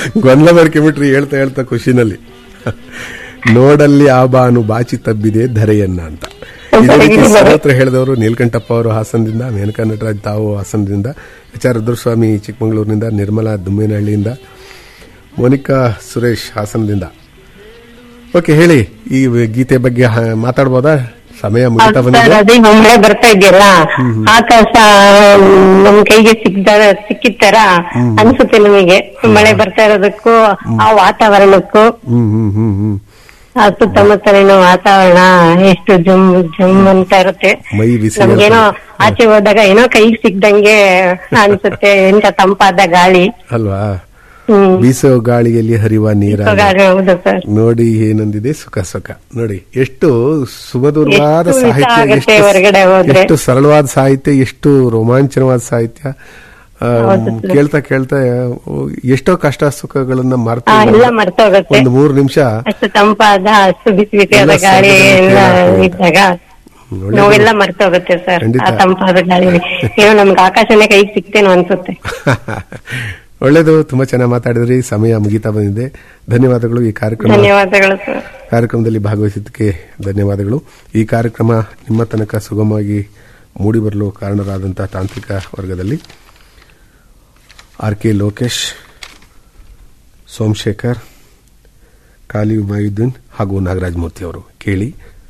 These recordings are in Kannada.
ಗೊಂದಲ ಮಾಡ್ಕೊಂಬಿಟ್ರಿ ಹೇಳ್ತಾ ಹೇಳ್ತಾ ಖುಷಿನಲ್ಲಿ ನೋಡಲ್ಲಿ ಆ ಬಾನು ಬಾಚಿ ತಬ್ಬಿದೆ ಧರೆಯನ್ನ ಅಂತ ಇದೇ ರೀತಿ ಸರ್ವತ್ರ ಹೇಳಿದವರು ನೀಲಕಂಠಪ್ಪ ಅವರು ಹಾಸನದಿಂದ ಮೇನಕಾ ನಟರಾಜ್ ತಾವು ಹಾಸನದಿಂದ ಎಚ್ ಆರ್ ರುದ್ರಸ್ವಾಮಿ ಚಿಕ್ಕಮಗಳೂರಿನಿಂದ ನಿರ್ಮಲಾ ದುಮ್ಮೇನಹಳ್ಳಿಯಿಂದ ಮೋನಿಕಾ ಸುರೇಶ್ ಹಾಸನದಿಂದ ಓಕೆ ಹೇಳಿ ಈ ಗೀತೆ ಬಗ್ಗೆ ಹ- ಮಾತಾಡ್ಬೋದಾ ಸಮಯ ಮುಗಿತಾ ಸರ್ ಬಂದಿದೆ ಅದೇ ಮಳೆ ಬರ್ತಾ ಇದೆಯಲ್ಲ ಆಕಾಶ ಮ್, ನಮ್ ಕೈಗೆ ಸಿಕ್ದ ಸಿಕ್ಕಿದ ಅನ್ಸುತ್ತೆ ನಮಗೆ ಮಳೆ ಬರ್ತಾ ಇರೋದಕ್ಕೂ ಆ ವಾತಾವರಣಕ್ಕೂ ಹ್ಮ್ ಹ್ಮ್ ಹ್ಮ್ ಹ್ಮ್ ಆ ಸುತ್ತಮುತ್ತಲಿನ ವಾತಾವರಣ ಎಷ್ಟು ಜುಮ್ ಜುಮ್ ಅಂತ ಇರುತ್ತೆ ಮೈ ಬಿಸಿ ನಮ್ಗೇನೋ ಆಚೆ ಹೋದಾಗ ಏನೋ ಕೈಗೆ ಸಿಕ್ದಂಗೆ ಅನ್ಸುತ್ತೆ ಎಂತ ತಂಪಾದ ಗಾಳಿ ಅಲ್ವಾ ಹ್ಮ್ ಬೀಸೋ ಗಾಳಿಯಲ್ಲಿ ಹರಿವ ನೀರ ಗಾಳಿ ಹೌದು ಸರ್ ನೋಡಿ ಏನಂದಿದೆ ಸುಖ ಸುಖ ನೋಡಿ ಎಷ್ಟು ಸುಮಧುರವಾದ ಎಷ್ಟು ಇಷ್ಟ ಸಾಹಿತ್ಯ ಆಗತ್ತೆ ಎಷ್ಟು ಹೊರಗಡೆ ಹೋದ್ರೆ. ಎಷ್ಟು ಸರಳವಾದ ಸಾಹಿತ್ಯ ಎಷ್ಟು ರೋಮಾಂಚನವಾದ ಸಾಹಿತ್ಯ ಆ, ಹೌದು ಸರ್. ಕೇಳ್ತಾ ಕೇಳ್ತಾ ಓ, ಎಷ್ಟೋ ಕಷ್ಟ ಸುಖಗಳನ್ನ ಮರೆತು ಆ, ಎಲ್ಲ ಮರ್ತೋಗತ್ತೆ ಒಂದು ಮೂರು ನಿಮಿಷ ಅಷ್ಟು ತಂಪಾದ ಅಷ್ಟು ಬಿಸಿ ಬಿಸಿಯಾದ ಎಲ್ಲ ಗಾಳಿ ಸಹಜವಾಗಿ ಎಲ್ಲ ಕೇಳಾಗ್ತದೆ. ಇದ್ದಾಗ ಒಳ್ಳೆದು. ನೋವೆಲ್ಲ ಮರ್ತೋಗುತ್ತೆ ಸರ್ ಖಂಡಿತ. ಆ ತಂಪಾದ ಗಾಳಿ ಏನೋ ನಮ್ಗೆ ಆಕಾಶನೇ ಕೈಗೆ ಸಿಕ್ತೇನೋ ಅನ್ಸುತ್ತೆ ಒಳ್ಳೇದು ತುಂಬಾ ಚೆನ್ನಾಗಿ ಮಾತಾಡಿದ್ರಿ ಸಮಯ ಮುಗಿತಾ ಬಂದಿದೆ ಧನ್ಯವಾದಗಳು ಈ ಕಾರ್ಯಕ್ರಮ ಧನ್ಯವಾದಗಳು ಸರ್ ಕಾರ್ಯಕ್ರಮದಲ್ಲಿ ಭಾಗವಹಿಸಿದ್ದಕ್ಕೆ ಧನ್ಯವಾದಗಳು ಈ ಕಾರ್ಯಕ್ರಮ ನಿಮ್ಮ ತನಕ ಸುಗಮವಾಗಿ ಮೂಡಿಬರಲು ಕಾರಣರಾದಂತಹ ತಾಂತ್ರಿಕ ವರ್ಗದಲ್ಲಿ ಆರ್ ಕೆ ಲೋಕೇಶ್ ಸೋಮಶೇಖರ್ ಕಾಲಿ ಉಮಾಯುದ್ದೀನ್ ಹಾಗೂ ನಾಗರಾಜ್ ಮೂರ್ತಿ ಅವರು ಕೇಳಿ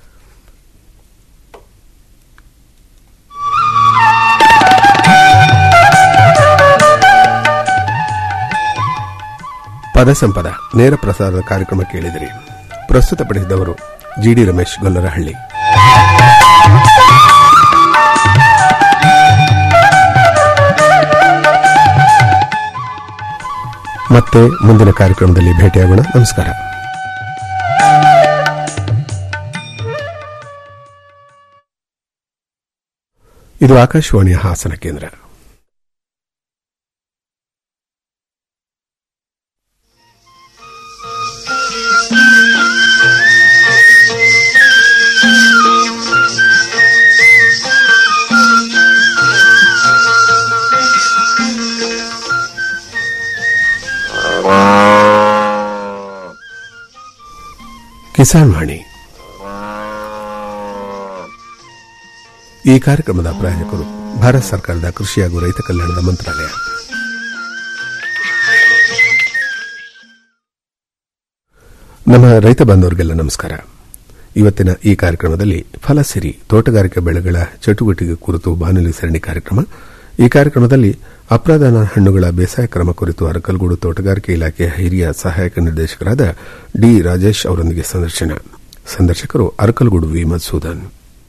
ಪದ ಸಂಪದ ನೇರ ಪ್ರಸಾರದ ಕಾರ್ಯಕ್ರಮ ಕೇಳಿದಿರಿ ಪ್ರಸ್ತುತಪಡಿಸಿದವರು ಜಿಡಿ ರಮೇಶ್ ಗೊಲ್ಲರಹಳ್ಳಿ ಮತ್ತೆ ಮುಂದಿನ ಕಾರ್ಯಕ್ರಮದಲ್ಲಿ ಭೇಟಿಯಾಗೋಣ ನಮಸ್ಕಾರ ಇದು ಆಕಾಶವಾಣಿಯ ಹಾಸನ ಕೇಂದ್ರ ಕಿಸಾನ್ ವಾಣಿ ಈ ಕಾರ್ಯಕ್ರಮದ ಪ್ರಾಯೋಜಕರು ಭಾರತ ಸರ್ಕಾರದ ಕೃಷಿ ಹಾಗೂ ರೈತ ಕಲ್ಯಾಣದ ಮಂತ್ರಾಲಯ ನಮ್ಮ ರೈತ ಬಾಂಧವರಿಗೆಲ್ಲ ನಮಸ್ಕಾರ ಇವತ್ತಿನ ಈ ಕಾರ್ಯಕ್ರಮದಲ್ಲಿ ಫಲಸಿರಿ ತೋಟಗಾರಿಕಾ ಬೆಳೆಗಳ ಚಟುವಟಿಕೆ ಕುರಿತು ಬಾನುಲಿ ಸರಣಿ ಕಾರ್ಯಕ್ರಮ ಈ ಕಾರ್ಯಕ್ರಮದಲ್ಲಿ ಅಪ್ರಧಾನ ಹಣ್ಣುಗಳ ಬೇಸಾಯ ಕ್ರಮ ಕುರಿತು ಅರಕಲ್ಗೂಡು ತೋಟಗಾರಿಕೆ ಇಲಾಖೆಯ ಹಿರಿಯ ಸಹಾಯಕ ನಿರ್ದೇಶಕರಾದ ಡಿ ರಾಜೇಶ್ ಅವರೊಂದಿಗೆ ಸಂದರ್ಶನ ಸಂದರ್ಶಕರು ಅರಕಲ್ಗೂಡು ವಿ ಮಧುಸೂದನ್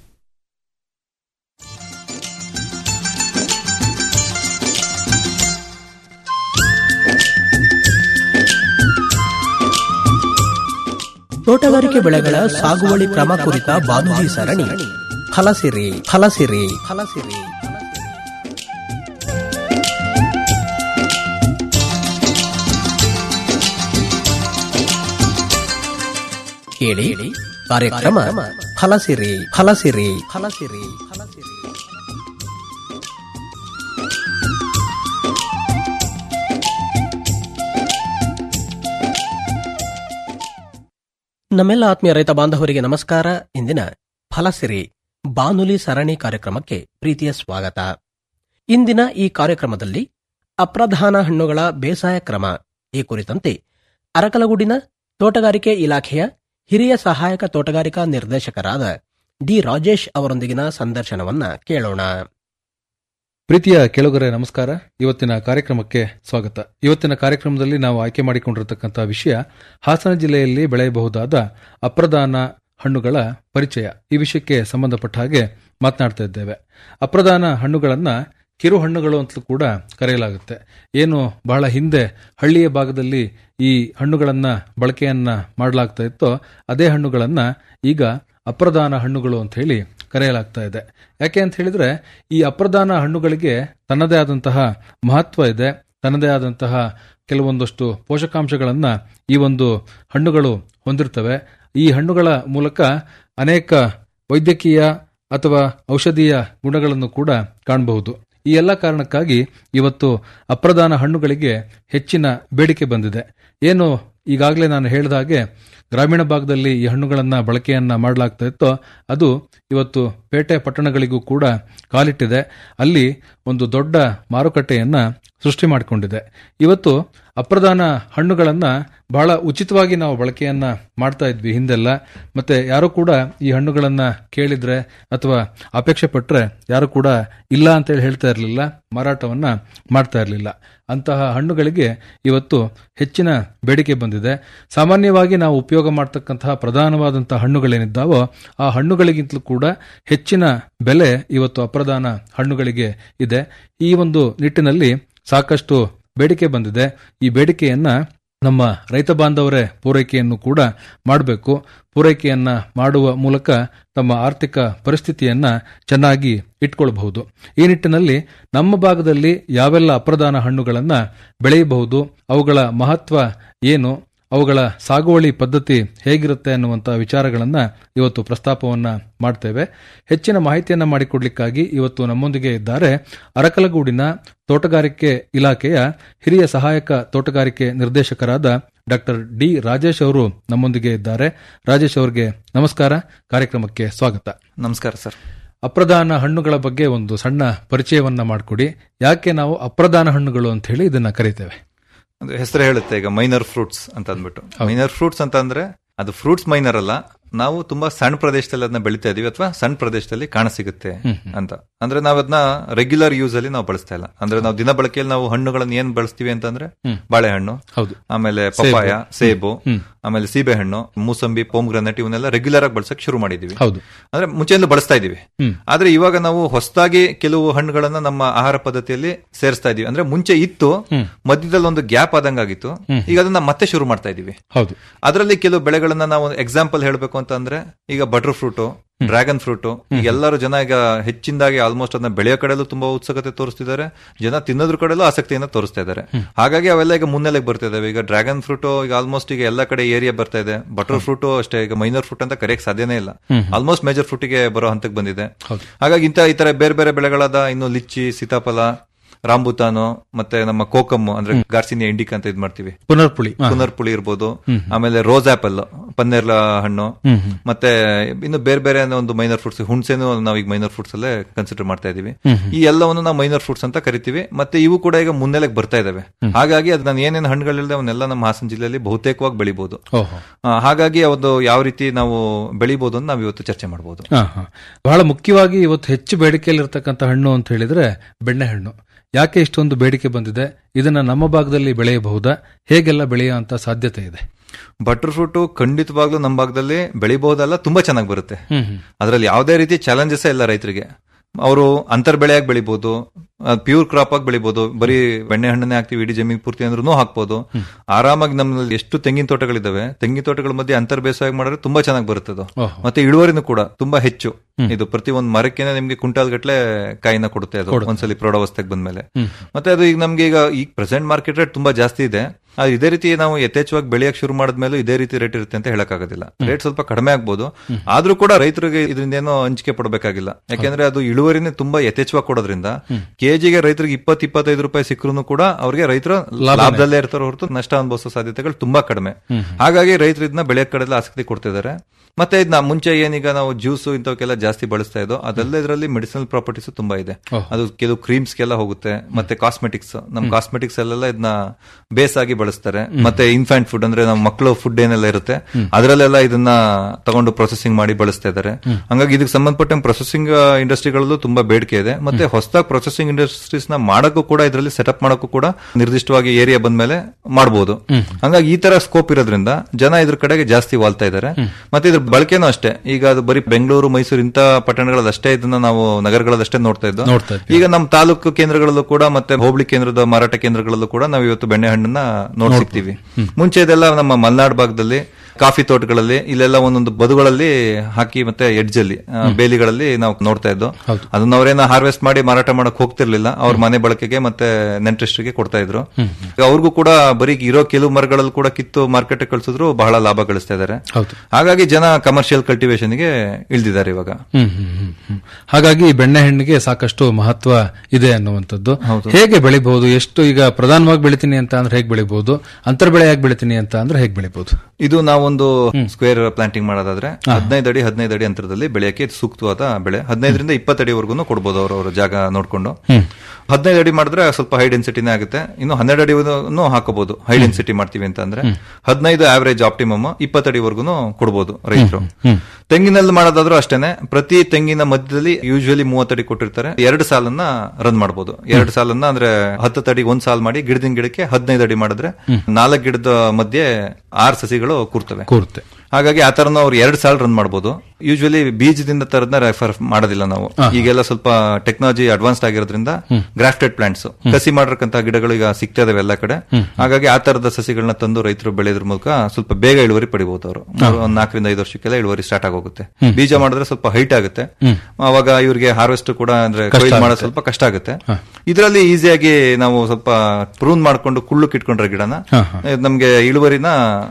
ತೋಟಗಾರಿಕೆ ಬೆಳೆಗಳ ಸಾಗುವಳಿ ಕ್ರಮ ಕುರಿತ ಬಾನುಲಿ ಸರಣಿ ಫಲಸಿರಿ ಫಲಸಿರಿ ಫಲಸಿರಿ ಕೇಳಿ ಕಾರ್ಯಕ್ರಮ ಫಲಸಿರಿ ಫಲಸಿರಿ ಫಲಸಿರಿ ಫಲಸಿರಿ ನಮ್ಮೆಲ್ಲ ಆತ್ಮೀಯ ರೈತ ಬಾಂಧವರಿಗೆ ನಮಸ್ಕಾರ ಇಂದಿನ ಫಲಸಿರಿ ಬಾನುಲಿ ಸರಣಿ ಕಾರ್ಯಕ್ರಮಕ್ಕೆ ಪ್ರೀತಿಯ ಸ್ವಾಗತ ಇಂದಿನ ಈ ಕಾರ್ಯಕ್ರಮದಲ್ಲಿ ಅಪ್ರಧಾನ ಹಣ್ಣುಗಳ ಬೇಸಾಯ ಕ್ರಮ ಈ ಕುರಿತಂತೆ ಅರಕಲಗೂಡಿನ ತೋಟಗಾರಿಕೆ ಇಲಾಖೆಯ ಹಿರಿಯ ಸಹಾಯಕ ತೋಟಗಾರಿಕಾ ನಿರ್ದೇಶಕರಾದ ಡಿ ರಾಜೇಶ್ ಅವರೊಂದಿಗಿನ ಸಂದರ್ಶನವನ್ನ ಕೇಳೋಣ ಪ್ರೀತಿಯ ಕೆಳಗರೆ ನಮಸ್ಕಾರ ಇವತ್ತಿನ ಕಾರ್ಯಕ್ರಮಕ್ಕೆ ಸ್ವಾಗತ ಇವತ್ತಿನ ಕಾರ್ಯಕ್ರಮದಲ್ಲಿ ನಾವು ಆಯ್ಕೆ ಮಾಡಿಕೊಂಡಿರತಕ್ಕಂಥ ವಿಷಯ ಹಾಸನ ಜಿಲ್ಲೆಯಲ್ಲಿ ಬೆಳೆಯಬಹುದಾದ ಅಪ್ರಧಾನ ಹಣ್ಣುಗಳ ಪರಿಚಯ ಈ ವಿಷಯಕ್ಕೆ ಸಂಬಂಧಪಟ್ಟ ಹಾಗೆ ಮಾತನಾಡ್ತಾ ಇದ್ದೇವೆ ಅಪ್ರಧಾನ ಹಣ್ಣುಗಳನ್ನ ಕಿರು ಹಣ್ಣುಗಳು ಅಂತಲೂ ಕೂಡ ಕರೆಯಲಾಗುತ್ತೆ ಏನು ಬಹಳ ಹಿಂದೆ ಹಳ್ಳಿಯ ಭಾಗದಲ್ಲಿ ಈ ಹಣ್ಣುಗಳನ್ನ ಬಳಕೆಯನ್ನ ಮಾಡಲಾಗ್ತಾ ಇತ್ತೋ ಅದೇ ಹಣ್ಣುಗಳನ್ನ ಈಗ ಅಪ್ರಧಾನ ಹಣ್ಣುಗಳು ಅಂತ ಹೇಳಿ ಕರೆಯಲಾಗ್ತಾ ಇದೆ ಯಾಕೆ ಅಂತ ಹೇಳಿದ್ರೆ ಈ ಅಪ್ರಧಾನ ಹಣ್ಣುಗಳಿಗೆ ತನ್ನದೇ ಆದಂತಹ ಮಹತ್ವ ಇದೆ ತನ್ನದೇ ಆದಂತಹ ಕೆಲವೊಂದಷ್ಟು ಪೋಷಕಾಂಶಗಳನ್ನ ಈ ಒಂದು ಹಣ್ಣುಗಳು ಹೊಂದಿರ್ತವೆ ಈ ಹಣ್ಣುಗಳ ಮೂಲಕ ಅನೇಕ ವೈದ್ಯಕೀಯ ಅಥವಾ ಔಷಧೀಯ ಗುಣಗಳನ್ನು ಕೂಡ ಕಾಣಬಹುದು ಈ ಎಲ್ಲ ಕಾರಣಕ್ಕಾಗಿ ಇವತ್ತು ಅಪ್ರಧಾನ ಹಣ್ಣುಗಳಿಗೆ ಹೆಚ್ಚಿನ ಬೇಡಿಕೆ ಬಂದಿದೆ ಏನು ಈಗಾಗಲೇ ನಾನು ಹೇಳಿದ ಹಾಗೆ ಗ್ರಾಮೀಣ ಭಾಗದಲ್ಲಿ ಈ ಹಣ್ಣುಗಳನ್ನ ಬಳಕೆಯನ್ನ ಮಾಡಲಾಗ್ತಾ ಇತ್ತೋ ಅದು ಇವತ್ತು ಪೇಟೆ ಪಟ್ಟಣಗಳಿಗೂ ಕೂಡ ಕಾಲಿಟ್ಟಿದೆ ಅಲ್ಲಿ ಒಂದು ದೊಡ್ಡ ಮಾರುಕಟ್ಟೆಯನ್ನ ಸೃಷ್ಟಿ ಮಾಡಿಕೊಂಡಿದೆ ಇವತ್ತು ಅಪ್ರಧಾನ ಹಣ್ಣುಗಳನ್ನ ಬಹಳ ಉಚಿತವಾಗಿ ನಾವು ಬಳಕೆಯನ್ನ ಮಾಡ್ತಾ ಇದ್ವಿ ಹಿಂದೆಲ್ಲ ಮತ್ತೆ ಯಾರು ಕೂಡ ಈ ಹಣ್ಣುಗಳನ್ನ ಕೇಳಿದ್ರೆ ಅಥವಾ ಅಪೇಕ್ಷೆ ಪಟ್ರೆ ಯಾರು ಕೂಡ ಇಲ್ಲ ಅಂತೇಳಿ ಹೇಳ್ತಾ ಇರಲಿಲ್ಲ ಮಾರಾಟವನ್ನ ಮಾಡ್ತಾ ಇರಲಿಲ್ಲ ಅಂತಹ ಹಣ್ಣುಗಳಿಗೆ ಇವತ್ತು ಹೆಚ್ಚಿನ ಬೇಡಿಕೆ ಬಂದಿದೆ ಸಾಮಾನ್ಯವಾಗಿ ನಾವು ಉಪಯೋಗ ಮಾಡ್ತಕ್ಕಂತಹ ಪ್ರಧಾನವಾದಂತಹ ಹಣ್ಣುಗಳೇನಿದ್ದಾವೋ ಆ ಹಣ್ಣುಗಳಿಗಿಂತಲೂ ಕೂಡ ಹೆಚ್ಚಿನ ಬೆಲೆ ಇವತ್ತು ಅಪ್ರಧಾನ ಹಣ್ಣುಗಳಿಗೆ ಇದೆ ಈ ಒಂದು ನಿಟ್ಟಿನಲ್ಲಿ ಸಾಕಷ್ಟು ಬೇಡಿಕೆ ಬಂದಿದೆ ಈ ಬೇಡಿಕೆಯನ್ನ ನಮ್ಮ ರೈತ ಬಾಂಧವರೇ ಪೂರೈಕೆಯನ್ನು ಕೂಡ ಮಾಡಬೇಕು ಪೂರೈಕೆಯನ್ನ ಮಾಡುವ ಮೂಲಕ ತಮ್ಮ ಆರ್ಥಿಕ ಪರಿಸ್ಥಿತಿಯನ್ನ ಚೆನ್ನಾಗಿ ಇಟ್ಕೊಳ್ಬಹುದು ಈ ನಿಟ್ಟಿನಲ್ಲಿ ನಮ್ಮ ಭಾಗದಲ್ಲಿ ಯಾವೆಲ್ಲ ಅಪ್ರಧಾನ ಹಣ್ಣುಗಳನ್ನ ಬೆಳೆಯಬಹುದು ಅವುಗಳ ಮಹತ್ವ ಏನು ಅವುಗಳ ಸಾಗುವಳಿ ಪದ್ಧತಿ ಹೇಗಿರುತ್ತೆ ಅನ್ನುವಂಥ ವಿಚಾರಗಳನ್ನ ಇವತ್ತು ಪ್ರಸ್ತಾಪವನ್ನ ಮಾಡ್ತೇವೆ ಹೆಚ್ಚಿನ ಮಾಹಿತಿಯನ್ನ ಮಾಡಿಕೊಡ್ಲಿಕ್ಕಾಗಿ ಇವತ್ತು ನಮ್ಮೊಂದಿಗೆ ಇದ್ದಾರೆ ಅರಕಲಗೂಡಿನ ತೋಟಗಾರಿಕೆ ಇಲಾಖೆಯ ಹಿರಿಯ ಸಹಾಯಕ ತೋಟಗಾರಿಕೆ ನಿರ್ದೇಶಕರಾದ ಡಾಕ್ಟರ್ ಡಿ ರಾಜೇಶ್ ಅವರು ನಮ್ಮೊಂದಿಗೆ ಇದ್ದಾರೆ ರಾಜೇಶ್ ಅವರಿಗೆ ನಮಸ್ಕಾರ ಕಾರ್ಯಕ್ರಮಕ್ಕೆ ಸ್ವಾಗತ ನಮಸ್ಕಾರ ಸರ್ ಅಪ್ರಧಾನ ಹಣ್ಣುಗಳ ಬಗ್ಗೆ ಒಂದು ಸಣ್ಣ ಪರಿಚಯವನ್ನ ಮಾಡಿಕೊಡಿ ಯಾಕೆ ನಾವು ಅಪ್ರಧಾನ ಹಣ್ಣುಗಳು ಅಂತ ಹೇಳಿ ಇದನ್ನ ಕರಿತೇವೆ ಅದು ಹೆಸರು ಹೇಳುತ್ತೆ ಈಗ ಮೈನರ್ ಫ್ರೂಟ್ಸ್ ಅಂತ ಅಂದ್ಬಿಟ್ಟು ಮೈನರ್ ಫ್ರೂಟ್ಸ್ ಅಂತ ಅಂದ್ರೆ ಅದು ಫ್ರೂಟ್ಸ್ ಮೈನರ್ ಅಲ್ಲ ನಾವು ತುಂಬಾ ಸಣ್ಣ ಪ್ರದೇಶದಲ್ಲಿ ಅದನ್ನ ಬೆಳಿತಾ ಇದೀವಿ ಅಥವಾ ಸಣ್ಣ ಪ್ರದೇಶದಲ್ಲಿ ಕಾಣಸಿಗುತ್ತೆ ಅಂತ ಅಂದ್ರೆ ನಾವು ಅದನ್ನ ರೆಗ್ಯುಲರ್ ಯೂಸ್ ಅಲ್ಲಿ ನಾವು ಬಳಸ್ತಾ ಇಲ್ಲ ಅಂದ್ರೆ ನಾವು ದಿನ ಬಳಕೆಯಲ್ಲಿ ನಾವು ಹಣ್ಣುಗಳನ್ನ ಏನ್ ಬಳಸ್ತೀವಿ ಅಂತಂದ್ರೆ ಬಾಳೆಹಣ್ಣು ಹೌದು ಆಮೇಲೆ ಪಪ್ಪಾಯ ಸೇಬು ಆಮೇಲೆ ಸೀಬೆ ಹಣ್ಣು ಮೂಸಂಬಿ ಪೋಮ್ ಗ್ರಾನೈಟ್ ಇವನ್ನೆಲ್ಲ ರೆಗ್ಯುಲರ್ ಆಗಿ ಬಳಸಕ್ ಶುರು ಮಾಡಿದೀವಿ ಹೌದು ಅಂದ್ರೆ ಮುಂಚೆಯಿಂದ ಬಳಸ್ತಾ ಇದೀವಿ ಹ್ಮ್. ಆದ್ರೆ ಇವಾಗ ನಾವು ಹೊಸದಾಗಿ ಕೆಲವು ಹಣ್ಣುಗಳನ್ನ ನಮ್ಮ ಆಹಾರ ಪದ್ಧತಿಯಲ್ಲಿ ಸೇರಿಸ್ತಾ ಇದೀವಿ ಅಂದ್ರೆ ಮುಂಚೆ ಇತ್ತು ಮಧ್ಯದಲ್ಲಿ ಒಂದು ಗ್ಯಾಪ್ ಆದಂಗಾಗಿತ್ತು ಈಗ ಅದನ್ನ ಮತ್ತೆ ಶುರು ಮಾಡ್ತಾ ಇದೀವಿ ಹೌದು ಅದರಲ್ಲಿ ಕೆಲವು ಬೆಳೆಗಳನ್ನ ನಾವು ಎಕ್ಸಾಂಪಲ್ ಹೇಳ್ಬೇಕು ಅಂತ ಅಂದ್ರೆ ಈಗ ಬಟರ್ ಫ್ರೂಟ್ ಡ್ರ್ಯಾಗನ್ ಫ್ರೂಟ್ ಈಗ ಎಲ್ಲರೂ ಜನ ಈಗ ಹೆಚ್ಚಿನದಾಗಿ ಆಲ್ಮೋಸ್ಟ್ ಅದನ್ನ ಬೆಳೆಯೋ ಕಡೆಯಲ್ಲೂ ತುಂಬಾ ಉತ್ಸುಕತೆ ತೋರಿಸ್ತಿದ್ದಾರೆ ಜನ ತಿನ್ನೋದ್ರ ಕಡೆಯಲ್ಲೂ ಆಸಕ್ತಿಯನ್ನ ತೋರಿಸ್ತಾ ಇದ್ದಾರೆ ಹಾಗಾಗಿ ಅವೆಲ್ಲ ಈಗ ಮುನ್ನೆಲೆಗೆ ಬರ್ತಾ ಇದಾವೆ ಈಗ ಡ್ರ್ಯಾಗನ್ ಫ್ರೂಟ್ ಈಗ ಆಲ್ಮೋಸ್ಟ್ ಈಗ ಎಲ್ಲ ಕಡೆ ಏರಿಯಾ ಬರ್ತಾ ಇದೆ ಬಟರ್ ಫ್ರೂಟ್ ಅಷ್ಟೇ ಈಗ ಮೈನರ್ ಫ್ರೂಟ್ ಅಂತ ಕರೆಯಕ್ ಸಾಧ್ಯನೇ ಇಲ್ಲ ಆಲ್ಮೋಸ್ಟ್ ಮೇಜರ್ ಫ್ರೂಟಿಗೆ ಬರೋ ಹಂತಕ್ಕೆ ಬಂದಿದೆ ಹಾಗಾಗಿ ಇಂತ ಈ ತರ ಬೇರೆ ಬೇರೆ ಬೆಳೆಗಳಾದ ಇನ್ನು ಲಿಚ್ಚಿ ಸೀತಾಫಲ ರಾಂಬುತಾನು ಮತ್ತೆ ನಮ್ಮ ಕೋಕಮ್ ಅಂದ್ರೆ ಗಾರ್ಸಿನಿಯಾ ಇಂಡಿಕಾ ಅಂತ ಇದ್ ಮಾಡ್ತೀವಿ ಪುನರ್ಪುಳಿ ಹಾ. ಪುನರ್ಪುಳಿ ಇರ್ಬೋದು ಆಮೇಲೆ ರೋಸ್ ಆಪಲ್ ಪನ್ನೇರ್ಲ ಹಣ್ಣು ಮತ್ತೆ ಇನ್ನು ಬೇರೆ ಬೇರೆ ಅನ್ನೋ ಒಂದು ಮೈನರ್ ಫ್ರೂಟ್ಸ್ ಹುಣಸೆನು ನಾವು ಈಗ ಮೈನರ್ ಫ್ರೂಟ್ಸ್ ಅಲ್ಲೇ ಕನ್ಸಿಡರ್ ಮಾಡ್ತಾ ಇದೀವಿ ಈ ಎಲ್ಲವನ್ನು ನಾವು ಮೈನರ್ ಫ್ರೂಟ್ಸ್ ಅಂತ ಕರಿತೀವಿ ಮತ್ತೆ ಇವು ಕೂಡ ಈಗ ಮುನ್ನೆಲೆಗೆ ಬರ್ತಾ ಇದಾವೆ ಹಾಗಾಗಿ ಅದು ನಾನು ಏನೇನು ಹಣ್ಣುಗಳಿಲ್ಲದೆ ಅವನ್ನೆಲ್ಲ ನಮ್ಮ ಹಾಸನ ಜಿಲ್ಲೆಯಲ್ಲಿ ಬಹುತೇಕವಾಗಿ ಬೆಳಿಬಹುದು ಓಹೋ ಆ, ಹಾಗಾಗಿ ಒಂದು ಯಾವ ರೀತಿ ನಾವು ಬೆಳಿಬಹುದು ಅಂತ ನಾವು ಇವತ್ತು ಚರ್ಚೆ ಮಾಡಬಹುದು ಹಾ, ಹಾ. ಬಹಳ ಮುಖ್ಯವಾಗಿ ಇವತ್ತು ಹೆಚ್ಚು ಬೇಡಿಕೆಯಲ್ಲಿರ್ತಕ್ಕಂಥ ಹಣ್ಣು ಅಂತ ಹೇಳಿದ್ರೆ ಬೆಣ್ಣೆಹಣ್ಣು ಯಾಕೆ ಇಷ್ಟೊಂದು ಬೇಡಿಕೆ ಬಂದಿದೆ ಇದನ್ನ ನಮ್ಮ ಭಾಗದಲ್ಲಿ ಬೆಳೆಯಬಹುದಾ ಹೇಗೆಲ್ಲ ಬೆಳೆಯುವಂತ ಸಾಧ್ಯತೆ ಇದೆ ಬಟರ್ ಫ್ರೂಟ್ ಖಂಡಿತವಾಗ್ಲೂ ನಮ್ಮ ಭಾಗದಲ್ಲಿ ಬೆಳಿಬಹುದಲ್ಲ ತುಂಬಾ ಚೆನ್ನಾಗಿ ಬರುತ್ತೆ ಹ್ಮ್ ಹ್ಮ್. ಅದ್ರಲ್ಲಿ ಯಾವುದೇ ರೀತಿ ಚಾಲೆಂಜಸ್ ಇಲ್ಲ ರೈತರಿಗೆ ಅವರು ಅಂತರ್ ಬೆಳೆಯಾಗಿ ಬೆಳಿಬಹುದು ಪ್ಯೂರ್ ಕ್ರಾಪ್ ಆಗಿ ಬೆಳಿಬಹುದು ಬರೀ ಬೆಣ್ಣೆ ಹಣ್ಣನ್ನೇ ಹಾಕ್ತಿವಿ ಇಡೀ ಜಮೀನ್ ಪೂರ್ತಿ ಅಂದ್ರೂ ಹಾಕ್ಬೋದು ಆರಾಮಾಗಿ ನಮ್ಮಲ್ಲಿ ಎಷ್ಟು ತೆಂಗಿನ ತೋಟಗಳಿದಾವೆ ತೆಂಗಿನ ತೋಟಗಳ ಮಧ್ಯೆ ಅಂತರ್ ಬೇಸಾಯ ಮಾಡಿದ್ರೆ ತುಂಬಾ ಚೆನ್ನಾಗಿ ಬರುತ್ತೆ ಅದು ಓಹೋ. ಮತ್ತೆ ಇಳುವರಿನೂ ಕೂಡ ತುಂಬಾ ಹೆಚ್ಚು ಇದು ಪ್ರತಿ ಒಂದು ಮರಕ್ಕೇನೆ ನಿಮ್ಗೆ ಕುಂಟಾಲ್ ಗಟ್ಲೆ ಕಾಯಿನ ಕೊಡುತ್ತೆ ಅದು ಒಂದ್ಸಲಿ ಪ್ರೌಢಾವಸ್ಥೆಗೆ ಬಂದ್ಮೇಲೆ ಮತ್ತೆ ಅದು ಈಗ ನಮ್ಗೆ ಈಗ ಈಗ ಪ್ರೆಸೆಂಟ್ ಮಾರ್ಕೆಟ್ ರೇಟ್ ತುಂಬಾ ಜಾಸ್ತಿ ಇದೆ ಆ ಇದೇ ರೀತಿ ನಾವು ಯಥೇಚ್ಛವಾಗಿ ಬೆಳೆಯಕ್ ಶುರು ಮಾಡಿದ್ಮೇಲೂ ಇದೇ ರೀತಿ ರೇಟ್ ಇರುತ್ತೆ ಅಂತ ಹೇಳಕ್ಕಾಗೋದಿಲ್ಲ ರೇಟ್ ಸ್ವಲ್ಪ ಕಡಿಮೆ ಆಗ್ಬೋದು ಆದ್ರೂ ಕೂಡ ರೈತರಿಗೆ ಇದರಿಂದ ಏನೋ ಹಂಚಿಕೆ ಪಡಬೇಕಾಗಿಲ್ಲ ಯಾಕೆಂದ್ರೆ ಅದು ಇಳುವರಿನೇ ತುಂಬಾ ಯಥೇಚ್ಛವಾಗಿ ಕೊಡೋದ್ರಿಂದ ಕೆಜಿಗೆ ರೈತರಿಗೆ ಇಪ್ಪತ್ ಇಪ್ಪತ್ತೈದು ರೂಪಾಯಿ ಸಿಕ್ಕರೂ ಕೂಡ ಅವ್ರಿಗೆ ರೈತರು ಲಾಭದಲ್ಲೇ ಇರ್ತಾರ ಹೊರತು ನಷ್ಟ ಅನುಭವಿಸೋ ಸಾಧ್ಯತೆಗಳು ತುಂಬಾ ಕಡಿಮೆ ಹಾಗಾಗಿ ರೈತರು ಇದನ್ನ ಬೆಳೆಯ ಕಡೆಲ್ಲ ಆಸಕ್ತಿ ಕೊಡ್ತಿದ್ದಾರೆ ಮತ್ತೆ ಇದನ್ನ ಮುಂಚೆ ಏನೀಗ ನಾವು ಜ್ಯೂಸ್ ಇಂಥವಕ್ಕೆಲ್ಲ ಜಾಸ್ತಿ ಬಳಸ್ತಾ ಇದ್ದೋ ಅದೆಲ್ಲ ಇದರಲ್ಲಿ ಮೆಡಿಸಿನಲ್ ಪ್ರಾಪರ್ಟೀಸ್ ತುಂಬಾ ಇದೆ ಅದು ಕೆಲವು ಕ್ರೀಮ್ಸ್ಗೆಲ್ಲ ಹೋಗುತ್ತೆ ಮತ್ತೆ ಕಾಸ್ಮೆಟಿಕ್ಸ್ ನಮ್ ಕಾಸ್ಮೆಟಿಕ್ಸ್ ಅಲ್ಲೆಲ್ಲ ಇದನ್ನ ಬೇಸ್ ಆಗಿ ಬಳಸ್ತಾರೆ ಮತ್ತೆ ಇನ್ಫ್ಯಾಂಟ್ ಫುಡ್ ಅಂದ್ರೆ ನಮ್ಮ ಮಕ್ಕಳು ಫುಡ್ ಏನೆಲ್ಲ ಇರುತ್ತೆ ಅದರಲ್ಲೆಲ್ಲ ಇದನ್ನ ತಗೊಂಡು ಪ್ರೊಸೆಸಿಂಗ್ ಮಾಡಿ ಬಳಸ್ತಾ ಇದ್ದಾರೆ ಹಂಗಾಗಿ ಇದಕ್ಕೆ ಸಂಬಂಧಪಟ್ಟ ಪ್ರೊಸೆಸಿಂಗ್ ಇಂಡಸ್ಟ್ರಿಗಳಲ್ಲೂ ತುಂಬಾ ಬೇಡಿಕೆ ಇದೆ ಮತ್ತೆ ಹೊಸದಾಗಿ ಪ್ರೊಸೆಸಿಂಗ್ ಇಂಡಸ್ಟ್ರೀಸ್ ನ ಮಾಡಕ್ಕೂ ಕೂಡ ಇದರಲ್ಲಿ ಸೆಟಪ್ ಮಾಡಕ್ಕೂ ಕೂಡ ನಿರ್ದಿಷ್ಟವಾಗಿ ಏರಿಯಾ ಬಂದ್ಮೇಲೆ ಮಾಡಬಹುದು ಹಂಗಾಗಿ ಈ ತರ ಸ್ಕೋಪ್ ಇರೋದ್ರಿಂದ ಜನ ಇದ್ರ ಕಡೆಗೆ ಜಾಸ್ತಿ ವಾಲ್ತಾ ಇದ್ದಾರೆ ಮತ್ತೆ ಇದ್ರ ಬಳಕೆನೂ ಅಷ್ಟೇ ಈಗ ಅದು ಬರೀ ಬೆಂಗಳೂರು ಮೈಸೂರು ಇಂತ ಪಟ್ಟಣಗಳಲ್ಲಿ ಅಷ್ಟೇ ಇದನ್ನ ನಾವು ನಗರಗಳಲ್ಲಷ್ಟೇ ನೋಡ್ತಾ ಇದ್ದು ನೋಡ್ತಾ ಇದ್ವಿ. ಈಗ ನಮ್ಮ ತಾಲೂಕು ಕೇಂದ್ರಗಳಲ್ಲೂ ಕೂಡ ಮತ್ತೆ ಹೋಬಳಿ ಕೇಂದ್ರದ ಮಾರಾಟ ಕೇಂದ್ರಗಳಲ್ಲೂ ಕೂಡ ನಾವು ಇವತ್ತು ಬೆಣ್ಣೆ ಹಣ್ಣನ್ನ ನೋಡ್ ಸಿಗ್ತೀವಿ ಮುಂಚೆ ಇದೆಲ್ಲ ನಮ್ಮ ಮಲೆನಾಡು ಭಾಗದಲ್ಲಿ ಕಾಫಿ ತೋಟಗಳಲ್ಲಿ ಇಲ್ಲೆಲ್ಲ ಒಂದೊಂದು ಬದುಗಳಲ್ಲಿ ಹಾಕಿ ಮತ್ತೆ ಎಡ್ಜ್ ಅಲ್ಲಿ ಆ, ಬೇಲಿಗಳಲ್ಲಿ ನಾವು ನೋಡ್ತಾ ಇದ್ದು ಅದನ್ನ ಅವ್ರೇನ ಹಾರ್ವೆಸ್ಟ್ ಮಾಡಿ ಮಾರಾಟ ಮಾಡಕ್ ಹೋಗ್ತಿರ್ಲಿಲ್ಲ ಅವ್ರ ಮನೆ ಬಳಕೆಗೆ ಮತ್ತೆ ನೆಂಟ್ರಿಸ್ಟ್ರಿಗೆ ಕೊಡ್ತಾ ಇದ್ರು ಈಗ ಅವ್ರಿಗೂ ಕೂಡ ಬರೀ ಇರೋ ಕೆಲವು ಮರಗಳಲ್ಲಿ ಕೂಡ ಕಿತ್ತು ಮಾರ್ಕೆಟ್ ಕಳಿಸಿದ್ರು ಬಹಳ ಲಾಭ ಗಳಿಸ್ತಾ ಇದಾರೆ ಹೌದು ಹಾಗಾಗಿ ಜನ ಕಮರ್ಷಿಯಲ್ ಕಲ್ಟಿವೇಶನ್ ಗೆ ಇಳ್ದಿದ್ದಾರೆ ಇವಾಗ ಹ್ಮ್ ಹ್ಮ್ ಹ್ಮ್ ಹ್ಮ್. ಹಾಗಾಗಿ ಬೆಣ್ಣೆಹಣ್ಣಿಗೆ ಸಾಕಷ್ಟು ಮಹತ್ವ ಇದೆ ಅನ್ನುವಂಥದ್ದು ಹೇಗೆ ಬೆಳಿಬಹುದು ಎಷ್ಟು ಈಗ ಪ್ರಧಾನವಾಗಿ ಬೆಳಿತೀನಿ ಅಂತ ಅಂದ್ರೆ ಹೇಗೆ ಬೆಳಿಬಹುದು ಅಂತರ್ ಬೆಳೆಯಾಗಿ ಬೆಳಿತೀನಿ ಅಂತ ಅಂದ್ರೆ ಹೇಗೆ ಬೆಳಿಬಹುದು ಇದು ನಾವೊಂದು ಸ್ಕ್ವೇರ್ ಪ್ಲಾಂಟಿಂಗ್ ಮಾಡೋದಾದ್ರೆ ಹದಿನೈದು ಅಡಿ ಹದಿನೈದು ಅಡಿ ಅಂತರದಲ್ಲಿ ಬೆಳೆಯಕ್ಕೆ ಇದು ಸೂಕ್ತವಾದ ಬೆಳೆ ಹದಿನೈದರಿಂದ ಇಪ್ಪತ್ತು ಅಡಿವರೆಗೂ ಕೊಡ್ಬೋದು ಅವ್ರವ್ರ ಜಾಗ ನೋಡ್ಕೊಂಡು ಹದಿನೈದು ಅಡಿ ಮಾಡಿದ್ರೆ ಸ್ವಲ್ಪ ಹೈ ಡೆನ್ಸಿಟಿನೇ ಆಗುತ್ತೆ ಇನ್ನು ಹನ್ನೆರಡು ಅಡಿನೂ ಹಾಕೋಬಹುದು ಹೈ ಡೆನ್ಸಿಟಿ ಮಾಡ್ತೀವಿ ಅಂತ ಅಂದ್ರೆ ಹದಿನೈದು ಆವರೇಜ್ ಆಪ್ಟಿಮಮ್ ಇಪ್ಪತ್ತು ಅಡಿವರೆಗೂ ಕೊಡ್ಬೋದು ರೈತರು ತೆಂಗಿನಲ್ಲಿ ಮಾಡೋದಾದ್ರೂ ಅಷ್ಟೇನೆ ಪ್ರತಿ ತೆಂಗಿನ ಮಧ್ಯದಲ್ಲಿ ಯೂಶುವಲಿ ಮೂವತ್ತಡಿ ಕೊಟ್ಟಿರ್ತಾರೆ ಎರಡು ಸಾಲನ್ನ ರನ್ ಮಾಡಬಹುದು ಎರಡು ಸಾಲನ್ನ ಅಂದ್ರೆ ಹತ್ತು ಅಡಿ ಒಂದ್ ಸಾಲ್ ಮಾಡಿ ಗಿಡದಿಂದ ಗಿಡಕ್ಕೆ ಹದಿನೈದು ಅಡಿ ಮಾಡಿದ್ರೆ ನಾಲ್ಕು ಗಿಡದ ಮಧ್ಯೆ ಆರು ಸಸಿಗಳು ಕೂರ್ತವೆ ಕೂರುತ್ತೆ ಹಾಗಾಗಿ ಆ ತರನ ಅವ್ರು ಎರಡ್ ಸಾಲ ರನ್ ಮಾಡಬಹುದು ಯೂಶುವಲಿ ಬೀಜದಿಂದ ತರದ್ನ ರೆಫರ್ ಮಾಡೋದಿಲ್ಲ ನಾವು ಈಗೆಲ್ಲ ಸ್ವಲ್ಪ ಟೆಕ್ನಾಲಜಿ ಅಡ್ವಾನ್ಸ್ಡ್ ಆಗಿರೋದ್ರಿಂದ ಗ್ರಾಫ್ಟೆಡ್ ಪ್ಲಾಂಟ್ಸ್ ಕಸಿ ಮಾಡಿರಕ್ಕಂತ ಗಿಡಗಳು ಈಗ ಸಿಗ್ತಾ ಇದಾವೆ ಎಲ್ಲ ಕಡೆ ಹಾಗಾಗಿ ಆ ತರದ ಸಸಿಗಳನ್ನ ತಂದು ರೈತರು ಬೆಳೆಯೋದ್ರ ಮೂಲಕ ಸ್ವಲ್ಪ ಬೇಗ ಇಳುವರಿ ಪಡಿಬಹುದು ಅವರು ಒಂದ್ ನಾಲ್ಕರಿಂದ ಐದು ವರ್ಷಕ್ಕೆಲ್ಲ ಇಳುವರಿ ಸ್ಟಾರ್ಟ್ ಆಗೋಗುತ್ತೆ ಬೀಜ ಮಾಡಿದ್ರೆ ಸ್ವಲ್ಪ ಹೈಟ್ ಆಗುತ್ತೆ ಅವಾಗ ಇವ್ರಿಗೆ ಹಾರ್ವೆಸ್ಟ್ ಕೂಡ ಅಂದ್ರೆ ಕೊಯ್ಲು ಮಾಡೋದು ಸ್ವಲ್ಪ ಕಷ್ಟ ಆಗುತ್ತೆ ಇದರಲ್ಲಿ ಈಸಿಯಾಗಿ ನಾವು ಸ್ವಲ್ಪ ಪ್ರೂನ್ ಮಾಡ್ಕೊಂಡು ಕುಳ್ಳು ಇಟ್ಕೊಂಡ್ರೆ ಗಿಡನ ಇದ್ ನಮ್ಗೆ ಇಳುವರಿನ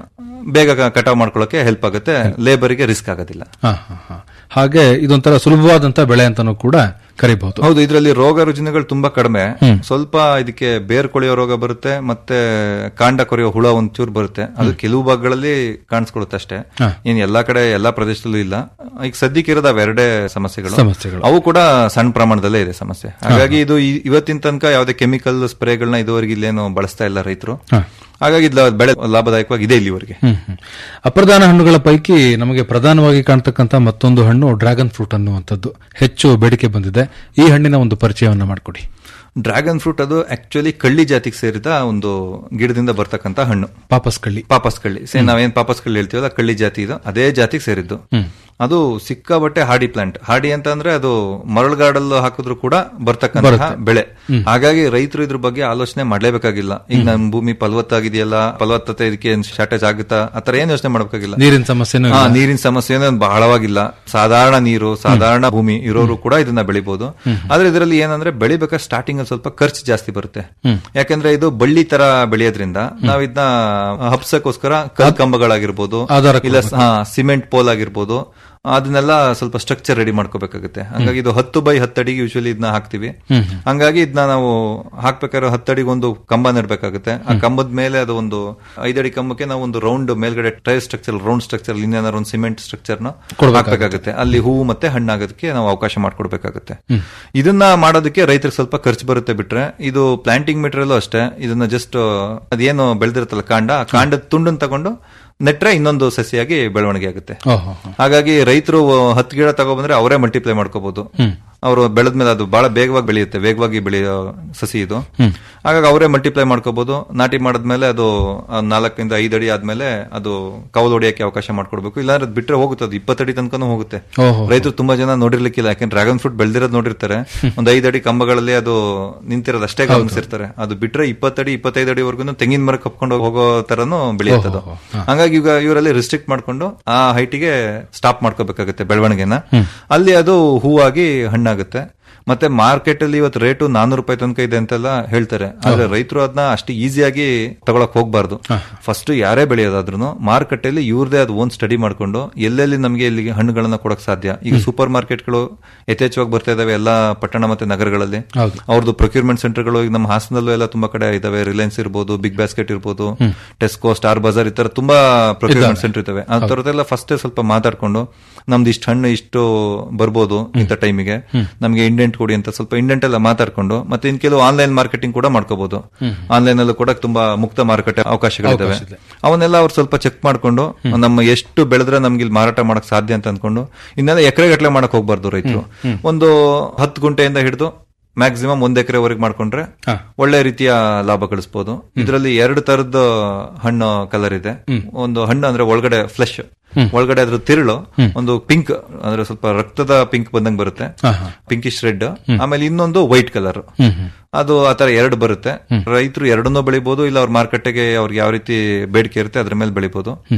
ಬೇಗ ಕಟಾವ್ ಮಾಡ್ಕೊಳ್ಳೋಕೆ ಹೆಲ್ಪ್ ಆಗುತ್ತೆ ಲೇಬರ್ಗೆ ರಿಸ್ಕ್ ಆಗೋದಿಲ್ಲ ಹಾ, ಹಾ, ಹಾ. ಹಾಗೆ ಇದೊಂಥರ ಸುಲಭವಾದಂತ ಬೆಳೆ ಅಂತಾನೂ ಕೂಡ ಕರಿಬಹುದು ಹೌದು ಇದರಲ್ಲಿ ರೋಗ ರುಜಿನಗಳು ತುಂಬಾ ಕಡಿಮೆ ಸ್ವಲ್ಪ ಇದಕ್ಕೆ ಬೇರ್ ಕೊಳೆಯೋ ರೋಗ ಬರುತ್ತೆ ಮತ್ತೆ ಕಾಂಡ ಕೊರೆಯೋ ಹುಳ ಒಂಚೂರು ಬರುತ್ತೆ ಅದು ಕೆಲವು ಭಾಗಗಳಲ್ಲಿ ಕಾಣಿಸ್ಕೊಳ್ಳುತ್ತೆ ಅಷ್ಟೇ ಇನ್ ಎಲ್ಲಾ ಕಡೆ ಎಲ್ಲಾ ಪ್ರದೇಶದಲ್ಲೂ ಇಲ್ಲ ಈಗ ಸದ್ಯಕ್ಕೆ ಇರೋದು ಅವೆರಡೇ ಸಮಸ್ಯೆಗಳು ಸಮಸ್ಯೆಗಳು. ಅವು ಕೂಡ ಸಣ್ಣ ಪ್ರಮಾಣದಲ್ಲೇ ಇದೆ ಸಮಸ್ಯೆ ಹಾಗಾಗಿ ಇದು ಈ- ಇವತ್ತಿನ ತನಕ ಯಾವುದೇ ಕೆಮಿಕಲ್ ಸ್ಪ್ರೇಗಳನ್ನ ಇದುವರೆಗೆ ಇಲ್ಲೇನು ಬಳಸ್ತಾ ಇಲ್ಲ ರೈತರು ಹಾಗಾಗಿ ಇದು ಬೆಳೆ ಲಾಭದಾಯಕವಾಗಿ ಇದೆ ಇಲ್ಲಿವರೆಗೆ ಹ್ಮ್, ಹ್ಮ್. ಅಪ್ರಧಾನ ಹಣ್ಣುಗಳ ಪೈಕಿ ನಮಗೆ ಪ್ರಧಾನವಾಗಿ ಕಾಣ್ತಕ್ಕಂಥ ಮತ್ತೊಂದು ಹಣ್ಣು ಡ್ರ್ಯಾಗನ್ ಫ್ರೂಟ್ ಅನ್ನುವಂಥದ್ದು ಹೆಚ್ಚು ಬೇಡಿಕೆ ಬಂದಿದೆ ಈ ಹಣ್ಣಿನ ಒಂದು ಪರಿಚಯವನ್ನ ಮಾಡಿಕೊಡಿ ಡ್ರ್ಯಾಗನ್ ಫ್ರೂಟ್ ಅದು ಆಕ್ಚುಲಿ ಕಳ್ಳಿ ಜಾತಿಗೆ ಸೇರಿದ ಒಂದು ಗಿಡದಿಂದ ಬರ್ತಕ್ಕಂತ ಹಣ್ಣು ಪಾಪಸ್ ಕಳ್ಳಿ ಪಾಪಸ್ ಕಳ್ಳಿ ಸೇ ನಾವೇನ್ ಪಾಪಸ್ ಕಳ್ಳಿ ಹೇಳ್ತೀವಲ್ಲ ಕಳ್ಳಿ ಜಾತಿ ಇದು ಅದೇ ಜಾತಿಗೆ ಸೇರಿದ್ದು ಅದು ಸಿಕ್ಕಾಬಟ್ಟೆ ಹಾಡಿ ಪ್ಲಾಂಟ್ ಹಾಡಿ ಅಂತ ಅಂದ್ರೆ ಅದು ಮರಳುಗಾಡಲ್ಲಿ ಹಾಕಿದ್ರು ಕೂಡ ಬರ್ತಕ್ಕಂತಹ ಬೆಳೆ ಹಾಗಾಗಿ ರೈತರು ಇದ್ರ ಬಗ್ಗೆ ಆಲೋಚನೆ ಮಾಡ್ಲೇಬೇಕಾಗಿಲ್ಲ ಈಗ ನಮ್ ಭೂಮಿ ಫಲವತ್ತಾಗಿದೆಯಲ್ಲ ಫಲವತ್ತತೆ ಇದಕ್ಕೆ ಶಾರ್ಟೇಜ್ ಆಗುತ್ತಾ ಆತರ ಏನ್ ಯೋಚನೆ ಮಾಡ್ಬೇಕಾಗಿಲ್ಲ ನೀರಿನ ಸಮಸ್ಯೆನೂ ಹಾ ನೀರಿನ ಸಮಸ್ಯೆ ಏನು ಬಹಳವಾಗಿಲ್ಲ ಸಾಧಾರಣ ನೀರು ಸಾಧಾರಣ ಭೂಮಿ ಇರೋರು ಕೂಡ ಇದನ್ನ ಬೆಳಿಬಹುದು ಆದ್ರೆ ಇದರಲ್ಲಿ ಏನಂದ್ರೆ ಬೆಳಿಬೇಕಾದ್ರೆ ಸ್ಟಾರ್ಟಿಂಗ್ ಅಲ್ಲಿ ಸ್ವಲ್ಪ ಖರ್ಚು ಜಾಸ್ತಿ ಬರುತ್ತೆ ಯಾಕಂದ್ರೆ ಇದು ಬಳ್ಳಿ ತರ ಬೆಳೆಯೋದ್ರಿಂದ ನಾವ್ ಇದನ್ನ ಹಬ್ಸಕ್ಕೋಸ್ಕರ ಕಲ್ ಕಂಬಗಳಾಗಿರ್ಬೋದು ಆಧಾರಕ್ಕೆ ಇಲ್ಲ ಹಾ ಸಿಮೆಂಟ್ ಪೋಲ್ ಆಗಿರ್ಬೋದು ಅದನ್ನೆಲ್ಲ ಸ್ವಲ್ಪ ಸ್ಟ್ರಕ್ಚರ್ ರೆಡಿ ಮಾಡ್ಕೋಬೇಕಾಗುತ್ತೆ ಹಂಗಾಗಿ ಇದು ಹತ್ತು ಬೈ ಹತ್ತಡಿಗೆ ಯೂಶಲಿ ಇದನ್ನ ಹಾಕ್ತಿವಿ ಹಂಗಾಗಿ ಇದನ್ನ ನಾವು ಹಾಕ್ಬೇಕಾದ್ರೆ ಹತ್ತಡಿಗೆ ಒಂದು ಕಂಬ ನೆಡ್ಬೇಕಾಗುತ್ತೆ ಆ ಕಂಬದ ಮೇಲೆ ಅದು ಒಂದು ಐದಡಿ ಕಂಬಕ್ಕೆ ನಾವು ಒಂದು ರೌಂಡ್ ಮೇಲ್ಗಡೆ ಟೈರ್ ಸ್ಟ್ರಕ್ಚರ್ ರೌಂಡ್ ಸ್ಟ್ರಕ್ಚರ್ ಇನ್ನೇನಾದ್ರು ಒಂದು ಸಿಮೆಂಟ್ ಸ್ಟ್ರಕ್ಚರ್ ನ ಹಾಕ್ಬೇಕಾಗುತ್ತೆ ಅಲ್ಲಿ ಹೂವು ಮತ್ತೆ ಹಣ್ಣಾಗೋದಕ್ಕೆ ನಾವು ಅವಕಾಶ ಮಾಡ್ಕೊಡ್ಬೇಕಾಗುತ್ತೆ ಇದನ್ನ ಮಾಡೋದಕ್ಕೆ ರೈತರಿಗೆ ಸ್ವಲ್ಪ ಖರ್ಚು ಬರುತ್ತೆ ಬಿಟ್ರೆ ಇದು ಪ್ಲಾಂಟಿಂಗ್ ಮೆಟೀರಿಯಲ್ ಅಷ್ಟೇ ಇದನ್ನ ಜಸ್ಟ್ ಅದೇನು ಬೆಳೆದಿರುತ್ತಲ್ಲ ಕಾಂಡ ಆ ಕಾಂಡದ ತುಂಡನ್ ತಗೊಂಡು ನೆಟ್ರೆ ಇನ್ನೊಂದು ಸಸಿಯಾಗಿ ಬೆಳವಣಿಗೆ ಆಗುತ್ತೆ ಓಹೋ ಹಾಗಾಗಿ ರೈತರು ಹತ್ತು ಗಿಡ ತಗೊಬಂದ್ರೆ ಅವರೇ ಮಲ್ಟಿಪ್ಲೈ ಮಾಡ್ಕೋಬಹುದು ಅವರು ಬೆಳೆದ್ಮೇಲೆ ಅದು ಬಹಳ ಬೇಗವಾಗಿ ಬೆಳೆಯುತ್ತೆ ವೇಗವಾಗಿ ಬೆಳೆಯೋ ಸಸಿ ಇದು ಹಾಗಾಗಿ ಅವರೇ ಮಲ್ಟಿಪ್ಲೈ ಮಾಡ್ಕೋಬಹುದು ನಾಟಿ ಮಾಡಿದ್ಮೇಲೆ ಅದು ಆ ನಾಲ್ಕರಿಂದ ಐದು ಅಡಿ ಆದ್ಮೇಲೆ ಅದು ಕವಲು ಹೊಡಿಯಕ್ಕೆ ಅವಕಾಶ ಮಾಡ್ಕೊಡ್ಬೇಕು ಇಲ್ಲಾಂದ್ರೆ ಅದ್ ಬಿಟ್ರೆ ಹೋಗುತ್ತೆ ಅದು ಇಪ್ಪತ್ತಡಿ ತನಕನೂ ಹೋಗುತ್ತೆ ಓಹೋ. ರೈತರು ತುಂಬಾ ಜನ ನೋಡಿರ್ಲಿಕ್ಕಿಲ್ಲ ಯಾಕಂದ್ರೆ ಡ್ರ್ಯಾಗನ್ ಫ್ರೂಟ್ ಬೆಳೆದಿರೋದು ನೋಡಿರ್ತಾರೆ ಒಂದ್ ಐದು ಅಡಿ ಕಂಬಗಳಲ್ಲಿ ಅದು ನಿಂತಿರೋದು ಅಷ್ಟೇ ಗಮನಿಸಿರ್ತಾರೆ ಅದು ಬಿಟ್ರೆ ಇಪ್ಪತ್ತಡಿ ಇಪ್ಪತ್ತೈದು ಅಡಿವರೆಗೂ ತೆಂಗಿನ ಮರ ಕಪ್ಕೊಂಡು ಹೋಗೋ ತರನು ಬೆಳೆಯುತ್ತದು ಹಂಗಾಗಿ ಈಗ ಇವರಲ್ಲಿ ರಿಸ್ಟ್ರಿಕ್ಟ್ ಮಾಡ್ಕೊಂಡು ಆ ಹೈಟಿಗೆ ಸ್ಟಾಪ್ ಮಾಡ್ಕೋಬೇಕಾಗುತ್ತೆ ಬೆಳವಣಿಗೆನ ಅಲ್ಲಿ ಅದು ಹೂವಾಗಿ ಹಣ್ಣಾಗುತ್ತೆ ಮತ್ತೆ ಮಾರ್ಕೆಟ್ ಅಲ್ಲಿ ಇವತ್ತು ರೇಟು ನಾನೂರು ರೂಪಾಯಿ ತನಕ ಇದೆ ಅಂತೆಲ್ಲ ಹೇಳ್ತಾರೆ ಆದ್ರೆ ರೈತರು ಅದನ್ನ ಅಷ್ಟು ಈಸಿಯಾಗಿ ತಗೊಳಕ್ ಹೋಗ್ಬಾರ್ದು ಫಸ್ಟ್ ಯಾರೇ ಬೆಳೆಯೋದಾದ್ರೂ ಮಾರುಕಟ್ಟೆಯಲ್ಲಿ ಇವ್ರದೇ ಅದು ಒಂದ್ ಸ್ಟಡಿ ಮಾಡ್ಕೊಂಡು ಎಲ್ಲೆಲ್ಲಿ ನಮಗೆ ಇಲ್ಲಿ ಹಣ್ಣುಗಳನ್ನ ಕೊಡಕ್ ಸಾಧ್ಯ ಈಗ ಸೂಪರ್ ಮಾರ್ಕೆಟ್ಗಳು ಯಥೇಚ್ಛವಾಗಿ ಬರ್ತಾ ಇದಾವೆ ಎಲ್ಲಾ ಪಟ್ಟಣ ಮತ್ತೆ ನಗರಗಳಲ್ಲಿ ಹೌದು. ಅವ್ರದ್ದು ಪ್ರೊಕ್ಯೂರ್ಮೆಂಟ್ ಸೆಂಟರ್ಗಳು ಈಗ ನಮ್ಮ ಹಾಸನಲ್ಲೂ ಎಲ್ಲ ತುಂಬಾ ಕಡೆ ಇದಾವೆ ರಿಲಯನ್ಸ್ ಇರ್ಬೋದು ಬಿಗ್ ಬಾಸ್ಕೆಟ್ ಇರ್ಬೋದು ಟೆಸ್ಕೋ ಸ್ಟಾರ್ ಬಜಾರ್ ಈ ತರ ತುಂಬಾ ಪ್ರೊಕ್ಯೂರ್ಮೆಂಟ್ ಸೆಂಟರ್ ಇದಾವೆ ಆ ತರದೆಲ್ಲ ಫಸ್ಟ್ ಸ್ವಲ್ಪ ಮಾತಾಡ್ಕೊಂಡು ನಮ್ದು ಇಷ್ಟು ಹಣ್ಣು ಇಷ್ಟು ಬರ್ಬೋದು ಇಂಥ ಟೈಮಿಗೆ ನಮ್ಗೆ ಇಂಡೆಂಟ್ ಕೊಡಿ ಅಂತ ಸ್ವಲ್ಪ ಇಂಡೆಂಟ್ ಎಲ್ಲ ಮಾತಾಡ್ಕೊಂಡು ಮತ್ತೆ ಇನ್ ಕೆಲವು ಆನ್ಲೈನ್ ಮಾರ್ಕೆಟಿಂಗ್ ಕೂಡ ಮಾಡ್ಕೋಬಹುದು ಆನ್ಲೈನ್ ಅಲ್ಲೂ ಕೂಡ ತುಂಬಾ ಮುಕ್ತ ಮಾರುಕಟ್ಟೆ ಅವಕಾಶಗಳಿದಾವೆ ಅವನ್ನೆಲ್ಲ ಅವ್ರು ಸ್ವಲ್ಪ ಚೆಕ್ ಮಾಡ್ಕೊಂಡು ನಮ್ಮ ಎಷ್ಟು ಬೆಳೆದ್ರೆ ನಮ್ಗೆ ಇಲ್ಲಿ ಮಾರಾಟ ಮಾಡಕ್ ಸಾಧ್ಯ ಅಂತ ಅನ್ಕೊಂಡು ಇನ್ನೆಲ್ಲ ಎಕರೆ ಗಟ್ಟಲೆ ಮಾಡಕ್ ಹೋಗ್ಬಾರ್ದು ರೈತರು ಒಂದು ಹತ್ತು ಗುಂಟೆಯಿಂದ ಹಿಡಿದು ಮ್ಯಾಕ್ಸಿಮಮ್ ಒಂದ್ ಎಕರೆವರೆಗೆ ಮಾಡ್ಕೊಂಡ್ರೆ ಒಳ್ಳೆ ರೀತಿಯ ಲಾಭ ಗಳಿಸಬಹುದು ಇದರಲ್ಲಿ ಎರಡು ತರದ ಹಣ್ಣು ಕಲರ್ ಇದೆ ಒಂದು ಹಣ್ಣು ಅಂದ್ರೆ ಒಳಗಡೆ ಫ್ಲೆಶ್ ಒಳಗಡೆ ಅದ್ರ ತಿರುಳು ಒಂದು ಪಿಂಕ್ ಅಂದ್ರೆ ಸ್ವಲ್ಪ ರಕ್ತದ ಪಿಂಕ್ ಬಂದಂಗ್ ಬರುತ್ತೆ ಪಿಂಕಿಶ್ ರೆಡ್ ಆಮೇಲೆ ಇನ್ನೊಂದು ವೈಟ್ ಕಲರ್ ಅದು ಆತರ ಎರಡು ಬರುತ್ತೆ ರೈತರು ಎರಡನ್ನೂ ಬೆಳಿಬಹುದು ಇಲ್ಲ ಅವ್ರ ಮಾರ್ಕೆಟ್ಗೆ ಅವ್ರಿಗೆ ಯಾವ ರೀತಿ ಬೇಡಿಕೆ ಇರುತ್ತೆ ಅದ್ರ ಮೇಲೆ ಬೆಳಿಬಹುದು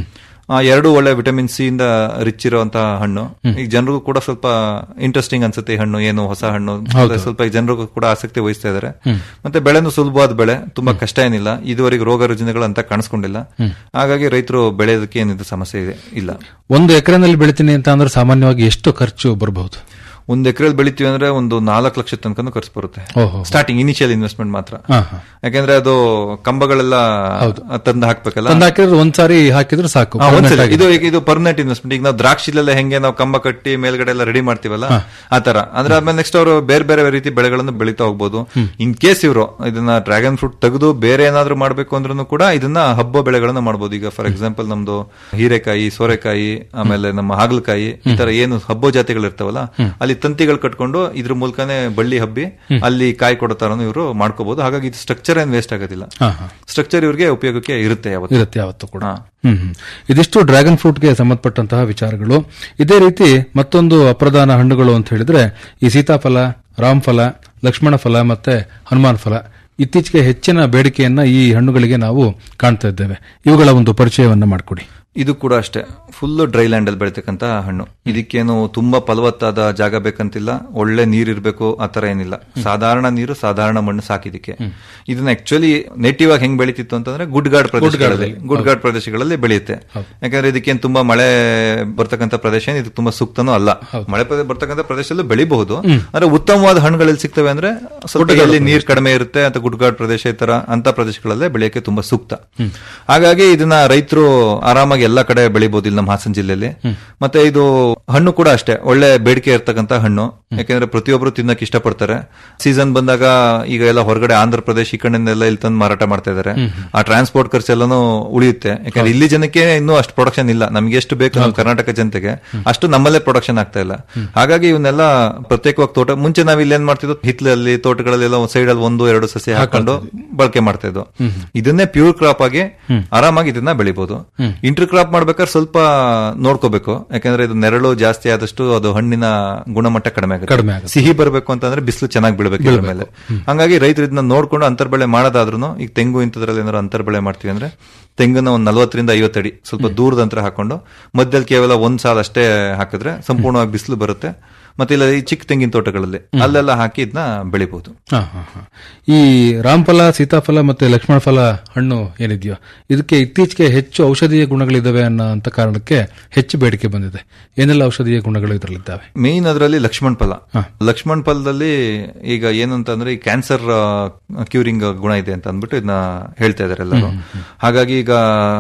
ಆ, ಎರಡು ಒಳ್ಳೆ ವಿಟಮಿನ್ ಸಿ ಇಂದ ರಿಚ್ ಇರುವಂತಹ ಹಣ್ಣು ಈಗ ಜನರಿಗೂ ಕೂಡ ಸ್ವಲ್ಪ ಇಂಟ್ರೆಸ್ಟಿಂಗ್ ಅನ್ಸುತ್ತೆ ಈ ಹಣ್ಣು ಏನು ಹೊಸ ಹಣ್ಣು ಸ್ವಲ್ಪ ಈಗ ಜನರಿಗೂ ಕೂಡ ಆಸಕ್ತಿ ವಹಿಸ್ತಾ ಇದಾರೆ ಮತ್ತೆ ಬೆಳೆನು ಸುಲಭವಾದ ಬೆಳೆ ತುಂಬಾ ಕಷ್ಟ ಏನಿಲ್ಲ ಇದುವರೆಗೆ ರೋಗ ರುಜಿನಗಳು ಅಂತ ಕಾಣಿಸ್ಕೊಂಡಿಲ್ಲ ಹಾಗಾಗಿ ರೈತರು ಬೆಳೆಯೋದಕ್ಕೆ ಏನಿದೆ ಸಮಸ್ಯೆ ಇದೆ ಇಲ್ಲ ಒಂದು ಎಕರೆನಲ್ಲಿ ಬೆಳಿತೀನಿ ಅಂತ ಅಂದ್ರೆ ಸಾಮಾನ್ಯವಾಗಿ ಎಷ್ಟು ಖರ್ಚು ಬರಬಹುದು ಒಂದ್ ಎಕರೆಲ್ ಬೆಳಿತೀವಿ ಅಂದ್ರೆ ಒಂದು ನಾಲ್ಕು ಲಕ್ಷ ತನಕ ಖರ್ಚು ಬರುತ್ತೆ ಓಹೋ ಸ್ಟಾರ್ಟಿಂಗ್ ಇನಿಷಿಯಲ್ ಇನ್ವೆಸ್ಟ್ಮೆಂಟ್ ಮಾತ್ರ ಹಾ, ಹಾ. ಯಾಕಂದ್ರೆ ಅದು ಕಂಬಗಳೆಲ್ಲ ತಂದು ಹಾಕ್ಬೇಕಲ್ಲ ತಂದು ಹಾಕಿದ್ರೆ ಒಂದ್ಸಾರಿ ಹಾಕಿದ್ರೆ ಸಾಕು ಹಾ, ಒಂದ್ಸಲ. permanent ಆಗಿ. ಇದು ಈಗ ಇದು ಪರ್ಮನೆಂಟ್ ಇನ್ವೆಸ್ಟ್ಮೆಂಟ್ ಈಗ ನಾವು ದ್ರಾಕ್ಷಿಲೆಲ್ಲ ಹೆಂಗೆ ನಾವು ಕಂಬ ಕಟ್ಟಿ ಮೇಲ್ಗಡೆ ಎಲ್ಲ ರೆಡಿ ಮಾಡ್ತೀವಲ್ಲ ಆ ತರ ಅಂದ್ರೆ ಆದ್ಮೇಲೆ ನೆಕ್ಸ್ಟ್ ಅವರು ಬೇರೆ ಬೇರೆ ರೀತಿ ಬೆಳೆಗಳನ್ನು ಬೆಳೀತಾ ಹೋಗ್ಬೋದು ಇನ್ ಕೇಸ್ ಇವರು ಇದನ್ನ ಡ್ರ್ಯಾಗನ್ ಫ್ರೂಟ್ ತೆಗೆದು ಬೇರೆ ಏನಾದ್ರು ಮಾಡ್ಬೇಕು ಅಂದ್ರೂ ಕೂಡ ಇದನ್ನ ಹಬ್ಬ ಬೆಳೆಗಳನ್ನ ಮಾಡ್ಬೋದು ಈಗ ಫಾರ್ ಎಕ್ಸಾಂಪಲ್ ನಮ್ದು ಹೀರೆಕಾಯಿ ಸೋರೆಕಾಯಿ ಆಮೇಲೆ ನಮ್ಮ ಹಾಗಲಕಾಯಿ ಈ ತರ ಏನು ಹಬ್ಬ ಜಾತಿಗಳು ಇರ್ತಾವಲ್ಲ ಅಲ್ಲಿ ತಂತಿಗಳು ಕಟ್ಕೊಂಡು ಇದ್ರ ಮೂಲಕನೇ ಬಳ್ಳಿ ಹಬ್ಬಿ ಅಲ್ಲಿ ಕಾಯಿ ಕೊಡೋ ತರನು ಇವರು ಮಾಡ್ಕೋಬಹುದು ಹಾಗಾಗಿ ಇದು ಸ್ಟ್ರಕ್ಚರ್ ಏನ್ ವೇಸ್ಟ್ ಆಗೋದಿಲ್ಲ ಹಾ, ಹಾ. ಸ್ಟ್ರಕ್ಚರ್ ಇವ್ರಿಗೆ ಉಪಯೋಗಕ್ಕೆ ಇರುತ್ತೆ ಯಾವತ್ತು ಇರುತ್ತೆ ಯಾವತ್ತು ಕೂಡ ಹಾ. ಹ್ಮ್ ಹ್ಮ್. ಇದಿಷ್ಟು ಡ್ರ್ಯಾಗನ್ ಫ್ರೂಟ್ಗೆ ಸಂಬಂಧಪಟ್ಟಂತಹ ವಿಚಾರಗಳು ಇದೇ ರೀತಿ ಮತ್ತೊಂದು ಅಪ್ರಧಾನ ಹಣ್ಣುಗಳು ಅಂತ ಹೇಳಿದ್ರೆ ಈ ಸೀತಾಫಲ ರಾಮಫಲ ಲಕ್ಷ್ಮಣ ಫಲ ಮತ್ತೆ ಹನುಮಾನ್ ಫಲ ಇತ್ತೀಚೆಗೆ ಹೆಚ್ಚಿನ ಬೇಡಿಕೆಯನ್ನ ಈ ಹಣ್ಣುಗಳಿಗೆ ನಾವು ಕಾಣ್ತಾ ಇದ್ದೇವೆ ಇವುಗಳ ಒಂದು ಪರಿಚಯವನ್ನ ಮಾಡಿಕೊಡಿ ಇದು ಕೂಡ ಅಷ್ಟೇ ಫುಲ್ ಡ್ರೈ ಲ್ಯಾಂಡ್ ಅಲ್ಲಿ ಬೆಳಿತಕ್ಕಂತ ಹಣ್ಣು ಇದಕ್ಕೇನು ತುಂಬಾ ಫಲವತ್ತಾದ ಜಾಗ ಬೇಕಂತಿಲ್ಲ ಒಳ್ಳೆ ನೀರ್ ಇರ್ಬೇಕು ಆತರ ಏನಿಲ್ಲ ಸಾಧಾರಣ ನೀರು ಸಾಧಾರಣ ಮಣ್ಣು ಸಾಕಿದಕ್ಕೆ ಇದನ್ನ ಆಕ್ಚುಲಿ ನೇಟಿವ್ ಆಗಿ ಹೆಂಗ್ ಬೆಳಿತಿತ್ತು ಅಂತಂದ್ರೆ ಗುಡ್ಗಾಡ್ ಪ್ರದೇಶಗಳಲ್ಲಿ ಗುಡ್ಗಾಡ್ ಪ್ರದೇಶಗಳಲ್ಲಿ ಬೆಳೆಯುತ್ತೆ ಯಾಕಂದ್ರೆ ಇದಕ್ಕೇನು ತುಂಬಾ ಮಳೆ ಬರ್ತಕ್ಕಂಥ ಪ್ರದೇಶ ಏನ್ ಇದು ತುಂಬಾ ಸೂಕ್ತನೂ ಅಲ್ಲ ಮಳೆ ಪ್ರದೇಶ ಬರ್ತಕ್ಕಂಥ ಪ್ರದೇಶದಲ್ಲೂ ಬೆಳಿಬಹುದು ಅಂದ್ರೆ ಉತ್ತಮವಾದ ಹಣ್ಣುಗಳಲ್ಲಿ ಸಿಗ್ತವೆ ಅಂದ್ರೆ ಸ್ವಲ್ಪ ಎಲ್ಲಿ ನೀರ್ ಕಡಿಮೆ ಇರುತ್ತೆ ಅಥವಾ ಗುಡ್ಗಾಡ್ ಪ್ರದೇಶ ಈ ತರ ಅಂತ ಪ್ರದೇಶಗಳಲ್ಲೇ ಬೆಳೆಯಕ್ಕೆ ತುಂಬಾ ಸೂಕ್ತ ಹಾಗಾಗಿ ಇದನ್ನ ರೈತರು ಆರಾಮಾಗಿ ಎಲ್ಲಾ ಕಡೆ ಬೆಳಿಬಹುದು ಇಲ್ಲಿ ನಮ್ಮ ಹಾಸನ ಜಿಲ್ಲೆಯಲ್ಲಿ ಮತ್ತೆ ಇದು ಹಣ್ಣು ಕೂಡ ಅಷ್ಟೇ ಒಳ್ಳೆ ಬೇಡಿಕೆ ಇರ್ತಕ್ಕಂತ ಹಣ್ಣು ಯಾಕಂದ್ರೆ ಪ್ರತಿಯೊಬ್ಬರು ತಿನ್ನಕ್ ಇಷ್ಟಪಡ್ತಾರೆ ಸೀಸನ್ ಬಂದಾಗ ಈಗ ಎಲ್ಲ ಹೊರಗಡೆ ಆಂಧ್ರ ಪ್ರದೇಶ ಈ ಕಡೆಯಿಂದೆಲ್ಲ ಇಲ್ಲಿ ತಂದು ಮಾರಾಟ ಮಾಡ್ತಾ ಇದಾರೆ ಆ ಟ್ರಾನ್ಸ್ಪೋರ್ಟ್ ಖರ್ಚು ಎಲ್ಲಾನು ಉಳಿಯುತ್ತೆ ಯಾಕಂದ್ರೆ ಇಲ್ಲಿ ಜನಕ್ಕೆ ಇನ್ನೂ ಅಷ್ಟು ಪ್ರೊಡಕ್ಷನ್ ಇಲ್ಲ ನಮ್ಗೆ ಎಷ್ಟು ಬೇಕು ನಮ್ಮ ಕರ್ನಾಟಕ ಜನತೆಗೆ ಅಷ್ಟು ನಮ್ಮಲ್ಲೇ ಪ್ರೊಡಕ್ಷನ್ ಆಗ್ತಾ ಇಲ್ಲ ಹಾಗಾಗಿ ಇವನ್ನೆಲ್ಲ ಪ್ರತ್ಯೇಕವಾಗಿ ತೋಟ ಮುಂಚೆ ನಾವ್ ಇಲ್ಲಿ ಏನ್ ಮಾಡ್ತಿದ್ವು ಹಿತ್ಲಲ್ಲಿ ತೋಟಗಳಲ್ಲೆಲ್ಲ ಸೈಡ್ ಅಲ್ಲಿ ಒಂದು ಎರಡು ಸಸ್ಯ ಹಾಕೊಂಡು ಬಳಕೆ ಮಾಡ್ತಾ ಇದ್ವು ಇದನ್ನೇ ಪ್ಯೂರ್ ಕ್ರಾಪ್ ಆಗಿ ಆರಾಮಾಗಿ ಇದನ್ನ ಬೆಳಿಬಹುದು ಇಂಟರ್ ಕ್ರಾಪ್ ಮಾಡ್ಬೇಕಾದ್ರೆ ಸ್ವಲ್ಪ ನೋಡ್ಕೋಬೇಕು ಯಾಕಂದ್ರೆ ಇದು ನೆರಳು ಜಾಸ್ತಿ ಆದಷ್ಟು ಅದು ಹಣ್ಣಿನ ಗುಣಮಟ್ಟ ಕಡಿಮೆ ಕಡಿಮೆ ಆಗುತ್ತೆ ಸಿಹಿ ಬರಬೇಕು ಅಂತಂದ್ರೆ ಬಿಸಿಲು ಚೆನ್ನಾಗಿ ಬೀಳ್ಬೇಕು ಇದ್ರ ಮೇಲೆ ಹಂಗಾಗಿ ರೈತರು ಇದನ್ನ ನೋಡ್ಕೊಂಡು ಅಂತರ್ಬೆಳೆ ಮಾಡೋದಾದ್ರೂ ಈಗ ತೆಂಗು ಇಂಥದ್ರಲ್ಲಿ ಏನಾದ್ರು ಅಂತರ್ಬೆಳೆ ಮಾಡ್ತೀವಿ ಅಂದ್ರೆ ತೆಂಗನ್ನ ಒಂದ್ ನಲವತ್ತರಿಂದ ಐವತ್ತು ಅಡಿ ಸ್ವಲ್ಪ ದೂರದ ಅಂತರ ಹಾಕೊಂಡು ಮಧ್ಯದಲ್ಲಿ ಕೇವಲ ಒಂದ್ ಸಾಲ ಅಷ್ಟೇ ಹಾಕಿದ್ರೆ ಸಂಪೂರ್ಣವಾಗಿ ಬಿಸಿಲು ಬರುತ್ತೆ ಮತ್ತೆ ಇಲ್ಲ ಈ ಚಿಕ್ಕ ತೆಂಗಿನ ತೋಟಗಳಲ್ಲಿ ಅಲ್ಲೆಲ್ಲ ಹಾಕಿ ಇದನ್ನ ಬೆಳಿಬಹುದು ಹಾ, ಹಾ, ಹಾ. ಈ ರಾಮಫಲ ಸೀತಾಫಲ ಮತ್ತೆ ಲಕ್ಷ್ಮಣ ಫಲ ಹಣ್ಣು ಏನಿದೆಯೋ ಇದಕ್ಕೆ ಇತ್ತೀಚೆಗೆ ಹೆಚ್ಚು ಔಷಧೀಯ ಗುಣಗಳಿದ್ದಾವೆ ಅನ್ನೋ ಅಂತ ಕಾರಣಕ್ಕೆ ಹೆಚ್ಚು ಬೇಡಿಕೆ ಬಂದಿದೆ ಏನೆಲ್ಲ ಔಷಧೀಯ ಗುಣಗಳು ಇದರಲ್ಲಿದ್ದಾವೆ ಮೇನ್ ಅದರಲ್ಲಿ ಲಕ್ಷ್ಮಣ್ ಫಲ ಲಕ್ಷ್ಮಣ್ ಫಲದಲ್ಲಿ ಈಗ ಏನಂತಂದ್ರೆ ಈ ಕ್ಯಾನ್ಸರ್ ಕ್ಯೂರಿಂಗ್ ಗುಣ ಇದೆ ಅಂತ ಅಂದ್ಬಿಟ್ಟು ಇದನ್ನ ಹೇಳ್ತಾ ಇದಾರೆ ಎಲ್ಲರೂ ಹಾಗಾಗಿ ಈಗ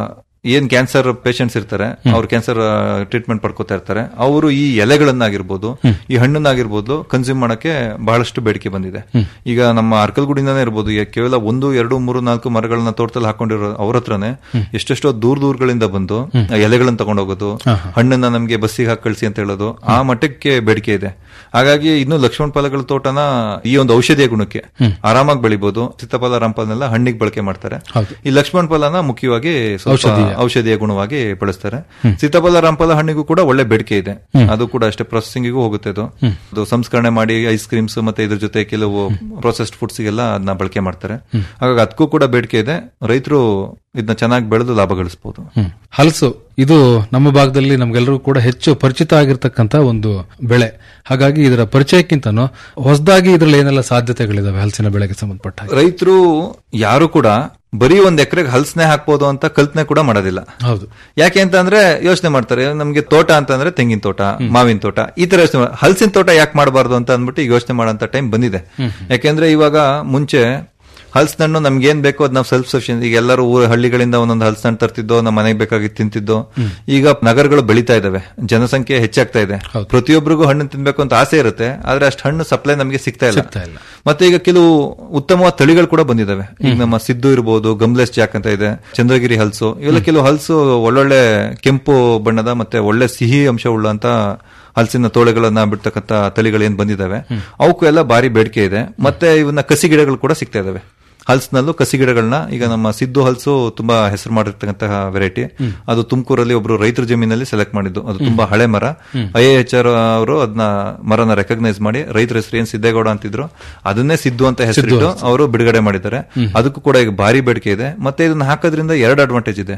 ಏನ್ ಕ್ಯಾನ್ಸರ್ ಪೇಷಂಟ್ಸ್ ಇರ್ತಾರೆ ಅವ್ರು ಕ್ಯಾನ್ಸರ್ ಟ್ರೀಟ್ಮೆಂಟ್ ಪಡ್ಕೋತಾ ಇರ್ತಾರೆ ಅವರು ಈ ಎಲೆಗಳನ್ನಾಗಿರ್ಬೋದು ಈ ಹಣ್ಣನ್ನಾಗಿರ್ಬೋದು ಕನ್ಸ್ಯೂಮ್ ಮಾಡಕ್ಕೆ ಬಹಳಷ್ಟು ಬೇಡಿಕೆ ಬಂದಿದೆ ಈಗ ನಮ್ಮ ಅರ್ಕಲ್ಗುಡಿಂದಾನೇ ಇರ್ಬೋದು ಈಗ ಕೇವಲ ಒಂದು ಎರಡು ಮೂರು ನಾಲ್ಕು ಮರಗಳನ್ನ ತೋಟದಲ್ಲಿ ಹಾಕೊಂಡಿರೋ ಅವ್ರ ಹತ್ರನೇ ಎಷ್ಟೆಷ್ಟೋ ದೂರ ದೂರಗಳಿಂದ ಬಂದು ಆ ಎಲೆಗಳನ್ನ ತಗೊಂಡೋಗೋದು ಹಣ್ಣನ್ನ ನಮ್ಗೆ ಬಸ್ಸಿಗೆ ಹಾಕಿ ಕಳಿಸಿ ಅಂತ ಹೇಳೋದು ಆ ಮಟ್ಟಕ್ಕೆ ಬೇಡಿಕೆ ಇದೆ ಹಾಗಾಗಿ ಇನ್ನು ಲಕ್ಷ್ಮಣ ಫಲಗಳ ತೋಟನ ಈ ಒಂದು ಔಷಧಿಯ ಗುಣಕ್ಕೆ ಆರಾಮಾಗಿ ಬೆಳಿಬಹುದು ಸೀತಾಫಲ ರಾಮಫಲನೆಲ್ಲ ಹಣ್ಣಿಗೆ ಬಳಕೆ ಮಾಡ್ತಾರೆ ಈ ಲಕ್ಷ್ಮಣ ಫಲನ ಮುಖ್ಯವಾಗಿ ಸ್ವಲ್ಪ ಔಷಧಿಯ ಗುಣವಾಗಿ ಬಳಸ್ತಾರೆ ಸೀತಾಫಲ ರಾಮಫಲ ಹಣ್ಣಿಗೂ ಕೂಡ ಒಳ್ಳೆ ಬೇಡಿಕೆ ಇದೆ ಅದು ಕೂಡ ಅಷ್ಟೇ ಪ್ರೊಸೆಸಿಂಗಿಗೂ ಹೋಗುತ್ತೆ ಅದು ಅದು ಸಂಸ್ಕರಣೆ ಮಾಡಿ ಐಸ್ ಕ್ರೀಮ್ಸ್ ಮತ್ತೆ ಇದ್ರ ಜೊತೆ ಕೆಲವು ಪ್ರೊಸೆಸ್ಡ್ ಫುಡ್ಸ್ ಗೆಲ್ಲ ಅದನ್ನ ಬಳಕೆ ಮಾಡ್ತಾರೆ ಹಾಗಾಗಿ ಅದಕ್ಕೂ ಕೂಡ ಬೇಡಿಕೆ ಇದೆ ರೈತರು ಇದನ್ನ ಚೆನ್ನಾಗಿ ಬೆಳೆದು ಲಾಭ ಗಳಿಸಬಹುದು ಹ್ಮ್. ಹಲಸು ಇದು ನಮ್ಮ ಭಾಗದಲ್ಲಿ ನಮ್ಗೆಲ್ಲರಿಗೂ ಕೂಡ ಹೆಚ್ಚು ಪರಿಚಿತ ಆಗಿರ್ತಕ್ಕಂತ ಒಂದು ಬೆಳೆ ಹಾಗಾಗಿ ಇದರ ಪರಿಚಯಕ್ಕಿಂತನೂ ಹೊಸದಾಗಿ ಇದರಲ್ಲಿ ಏನೆಲ್ಲ ಸಾಧ್ಯತೆಗಳಿದಾವೆ ಹಲಸಿನ ಬೆಳೆಗೆ ಸಂಬಂಧಪಟ್ಟ ಹಾಗೆ ರೈತರು ಯಾರು ಕೂಡ ಬರೀ ಒಂದ್ ಎಕರೆಗೆ ಹಲಸನೆ ಹಾಕ್ಬೋದು ಅಂತ ಕಲ್ಪನೆ ಕೂಡ ಮಾಡೋದಿಲ್ಲ ಹೌದು ಯಾಕೆ ಅಂತ ಅಂದ್ರೆ ಯೋಚನೆ ಮಾಡ್ತಾರೆ ನಮ್ಗೆ ತೋಟ ಅಂತಂದ್ರೆ ತೆಂಗಿನ ತೋಟ ಮಾವಿನ ತೋಟ ಈ ತರ ಯೋಚನೆ ಹಲಸಿನ ತೋಟ ಯಾಕೆ ಮಾಡಬಾರ್ದು ಅಂತ ಅಂದ್ಬಿಟ್ಟು ಈಗ ಯೋಚನೆ ಮಾಡೋಂತ ಟೈಮ್ ಬಂದಿದೆ ಯಾಕೆಂದ್ರೆ ಇವಾಗ ಮುಂಚೆ ಹಲಸಿನ ಹಣ್ಣು ನಮ್ಗೆ ಏನ್ ಬೇಕೋ ಅದ್ ನಾವು ಸೆಲ್ಫ್ ಸಫಿಷಿಯನ್ಸ್ ಈಗ ಎಲ್ಲರೂ ಊರ ಹಳ್ಳಿಗಳಿಂದ ಒಂದೊಂದು ಹಲಸಿನ ಹಣ್ಣು ತರ್ತಿದ್ದೋ ನಮ್ಮ ಮನೆಗೆ ಬೇಕಾಗಿದ್ದು ತಿಂತಿದ್ದೋ ಈಗ ನಗರಗಳು ಬೆಳೀತಾ ಇದಾವೆ ಜನಸಂಖ್ಯೆ ಹೆಚ್ಚಾಗ್ತಾ ಇದೆ ಪ್ರತಿಯೊಬ್ಬರಿಗೂ ಹಣ್ಣು ತಿನ್ಬೇಕು ಅಂತ ಆಸೆ ಇರುತ್ತೆ ಆದ್ರೆ ಅಷ್ಟು ಹಣ್ಣು ಸಪ್ಲೈ ನಮಗೆ ಸಿಗ್ತಾ ಇಲ್ಲ ಸಿಗ್ತಾ ಇಲ್ಲ. ಮತ್ತೆ ಈಗ ಕೆಲವು ಉತ್ತಮವಾದ ತಳಿಗಳು ಕೂಡ ಬಂದಿದಾವೆ ಈಗ ನಮ್ಮ ಸಿದ್ದು ಇರ್ಬೋದು ಗಮ್ಲೆಸ್ ಜಾಕ್ ಅಂತ ಇದೆ ಚಂದ್ರಗಿರಿ ಹಲ್ಸು ಇವೆಲ್ಲ ಕೆಲವು ಹಲ್ಸು ಒಳ್ಳೊಳ್ಳೆ ಕೆಂಪು ಬಣ್ಣದ ಮತ್ತೆ ಒಳ್ಳೆ ಸಿಹಿ ಅಂಶ ಉಳ್ಳಂತ ಹಲಸಿನ ತೋಳೆಗಳನ್ನ ಬಿಡ್ತಕ್ಕಂತ ತಳಿಗಳು ಏನ್ ಬಂದಿದಾವೆ ಅವಕ್ಕೂ ಎಲ್ಲ ಭಾರಿ ಬೇಡಿಕೆ ಇದೆ ಮತ್ತೆ ಇವನ್ನ ಕಸಿ ಗಿಡಗಳು ಕೂಡ ಸಿಗ್ತಾ ಇದಾವೆ ಹಲ್ಸ್ನಲ್ಲೂ ಕಸಿ ಗಿಡಗಳನ್ನ ಈಗ ನಮ್ಮ ಸಿದ್ದು ಹಲ್ಸು ತುಂಬಾ ಹೆಸರು ಮಾಡಿರ್ತಕ್ಕಂತಹ ವೆರೈಟಿ ಅದು ತುಮಕೂರಲ್ಲಿ ಒಬ್ರು ರೈತರ ಜಮೀನಲ್ಲಿ ಸೆಲೆಕ್ಟ್ ಮಾಡಿದ್ದು ಅದು ತುಂಬಾ ಹಳೆ ಮರ ಐ ಎಚ್ ಆರ್ ಅವರು ಅದನ್ನ ಮರನ ರೆಕಗ್ನೈಸ್ ಮಾಡಿ ರೈತರ ಹೆಸರು ಏನ್ ಸಿದ್ದೇಗೌಡ ಅಂತಿದ್ರು ಅದನ್ನೇ ಸಿದ್ದು ಅಂತ ಹೆಸರಿಟ್ಟು ಅವರು ಬಿಡುಗಡೆ ಮಾಡಿದ್ದಾರೆ ಅದಕ್ಕೂ ಕೂಡ ಈಗ ಭಾರಿ ಬೇಡಿಕೆ ಇದೆ ಮತ್ತೆ ಇದನ್ನ ಹಾಕೋದ್ರಿಂದ ಎರಡು ಅಡ್ವಾಂಟೇಜ್ ಇದೆ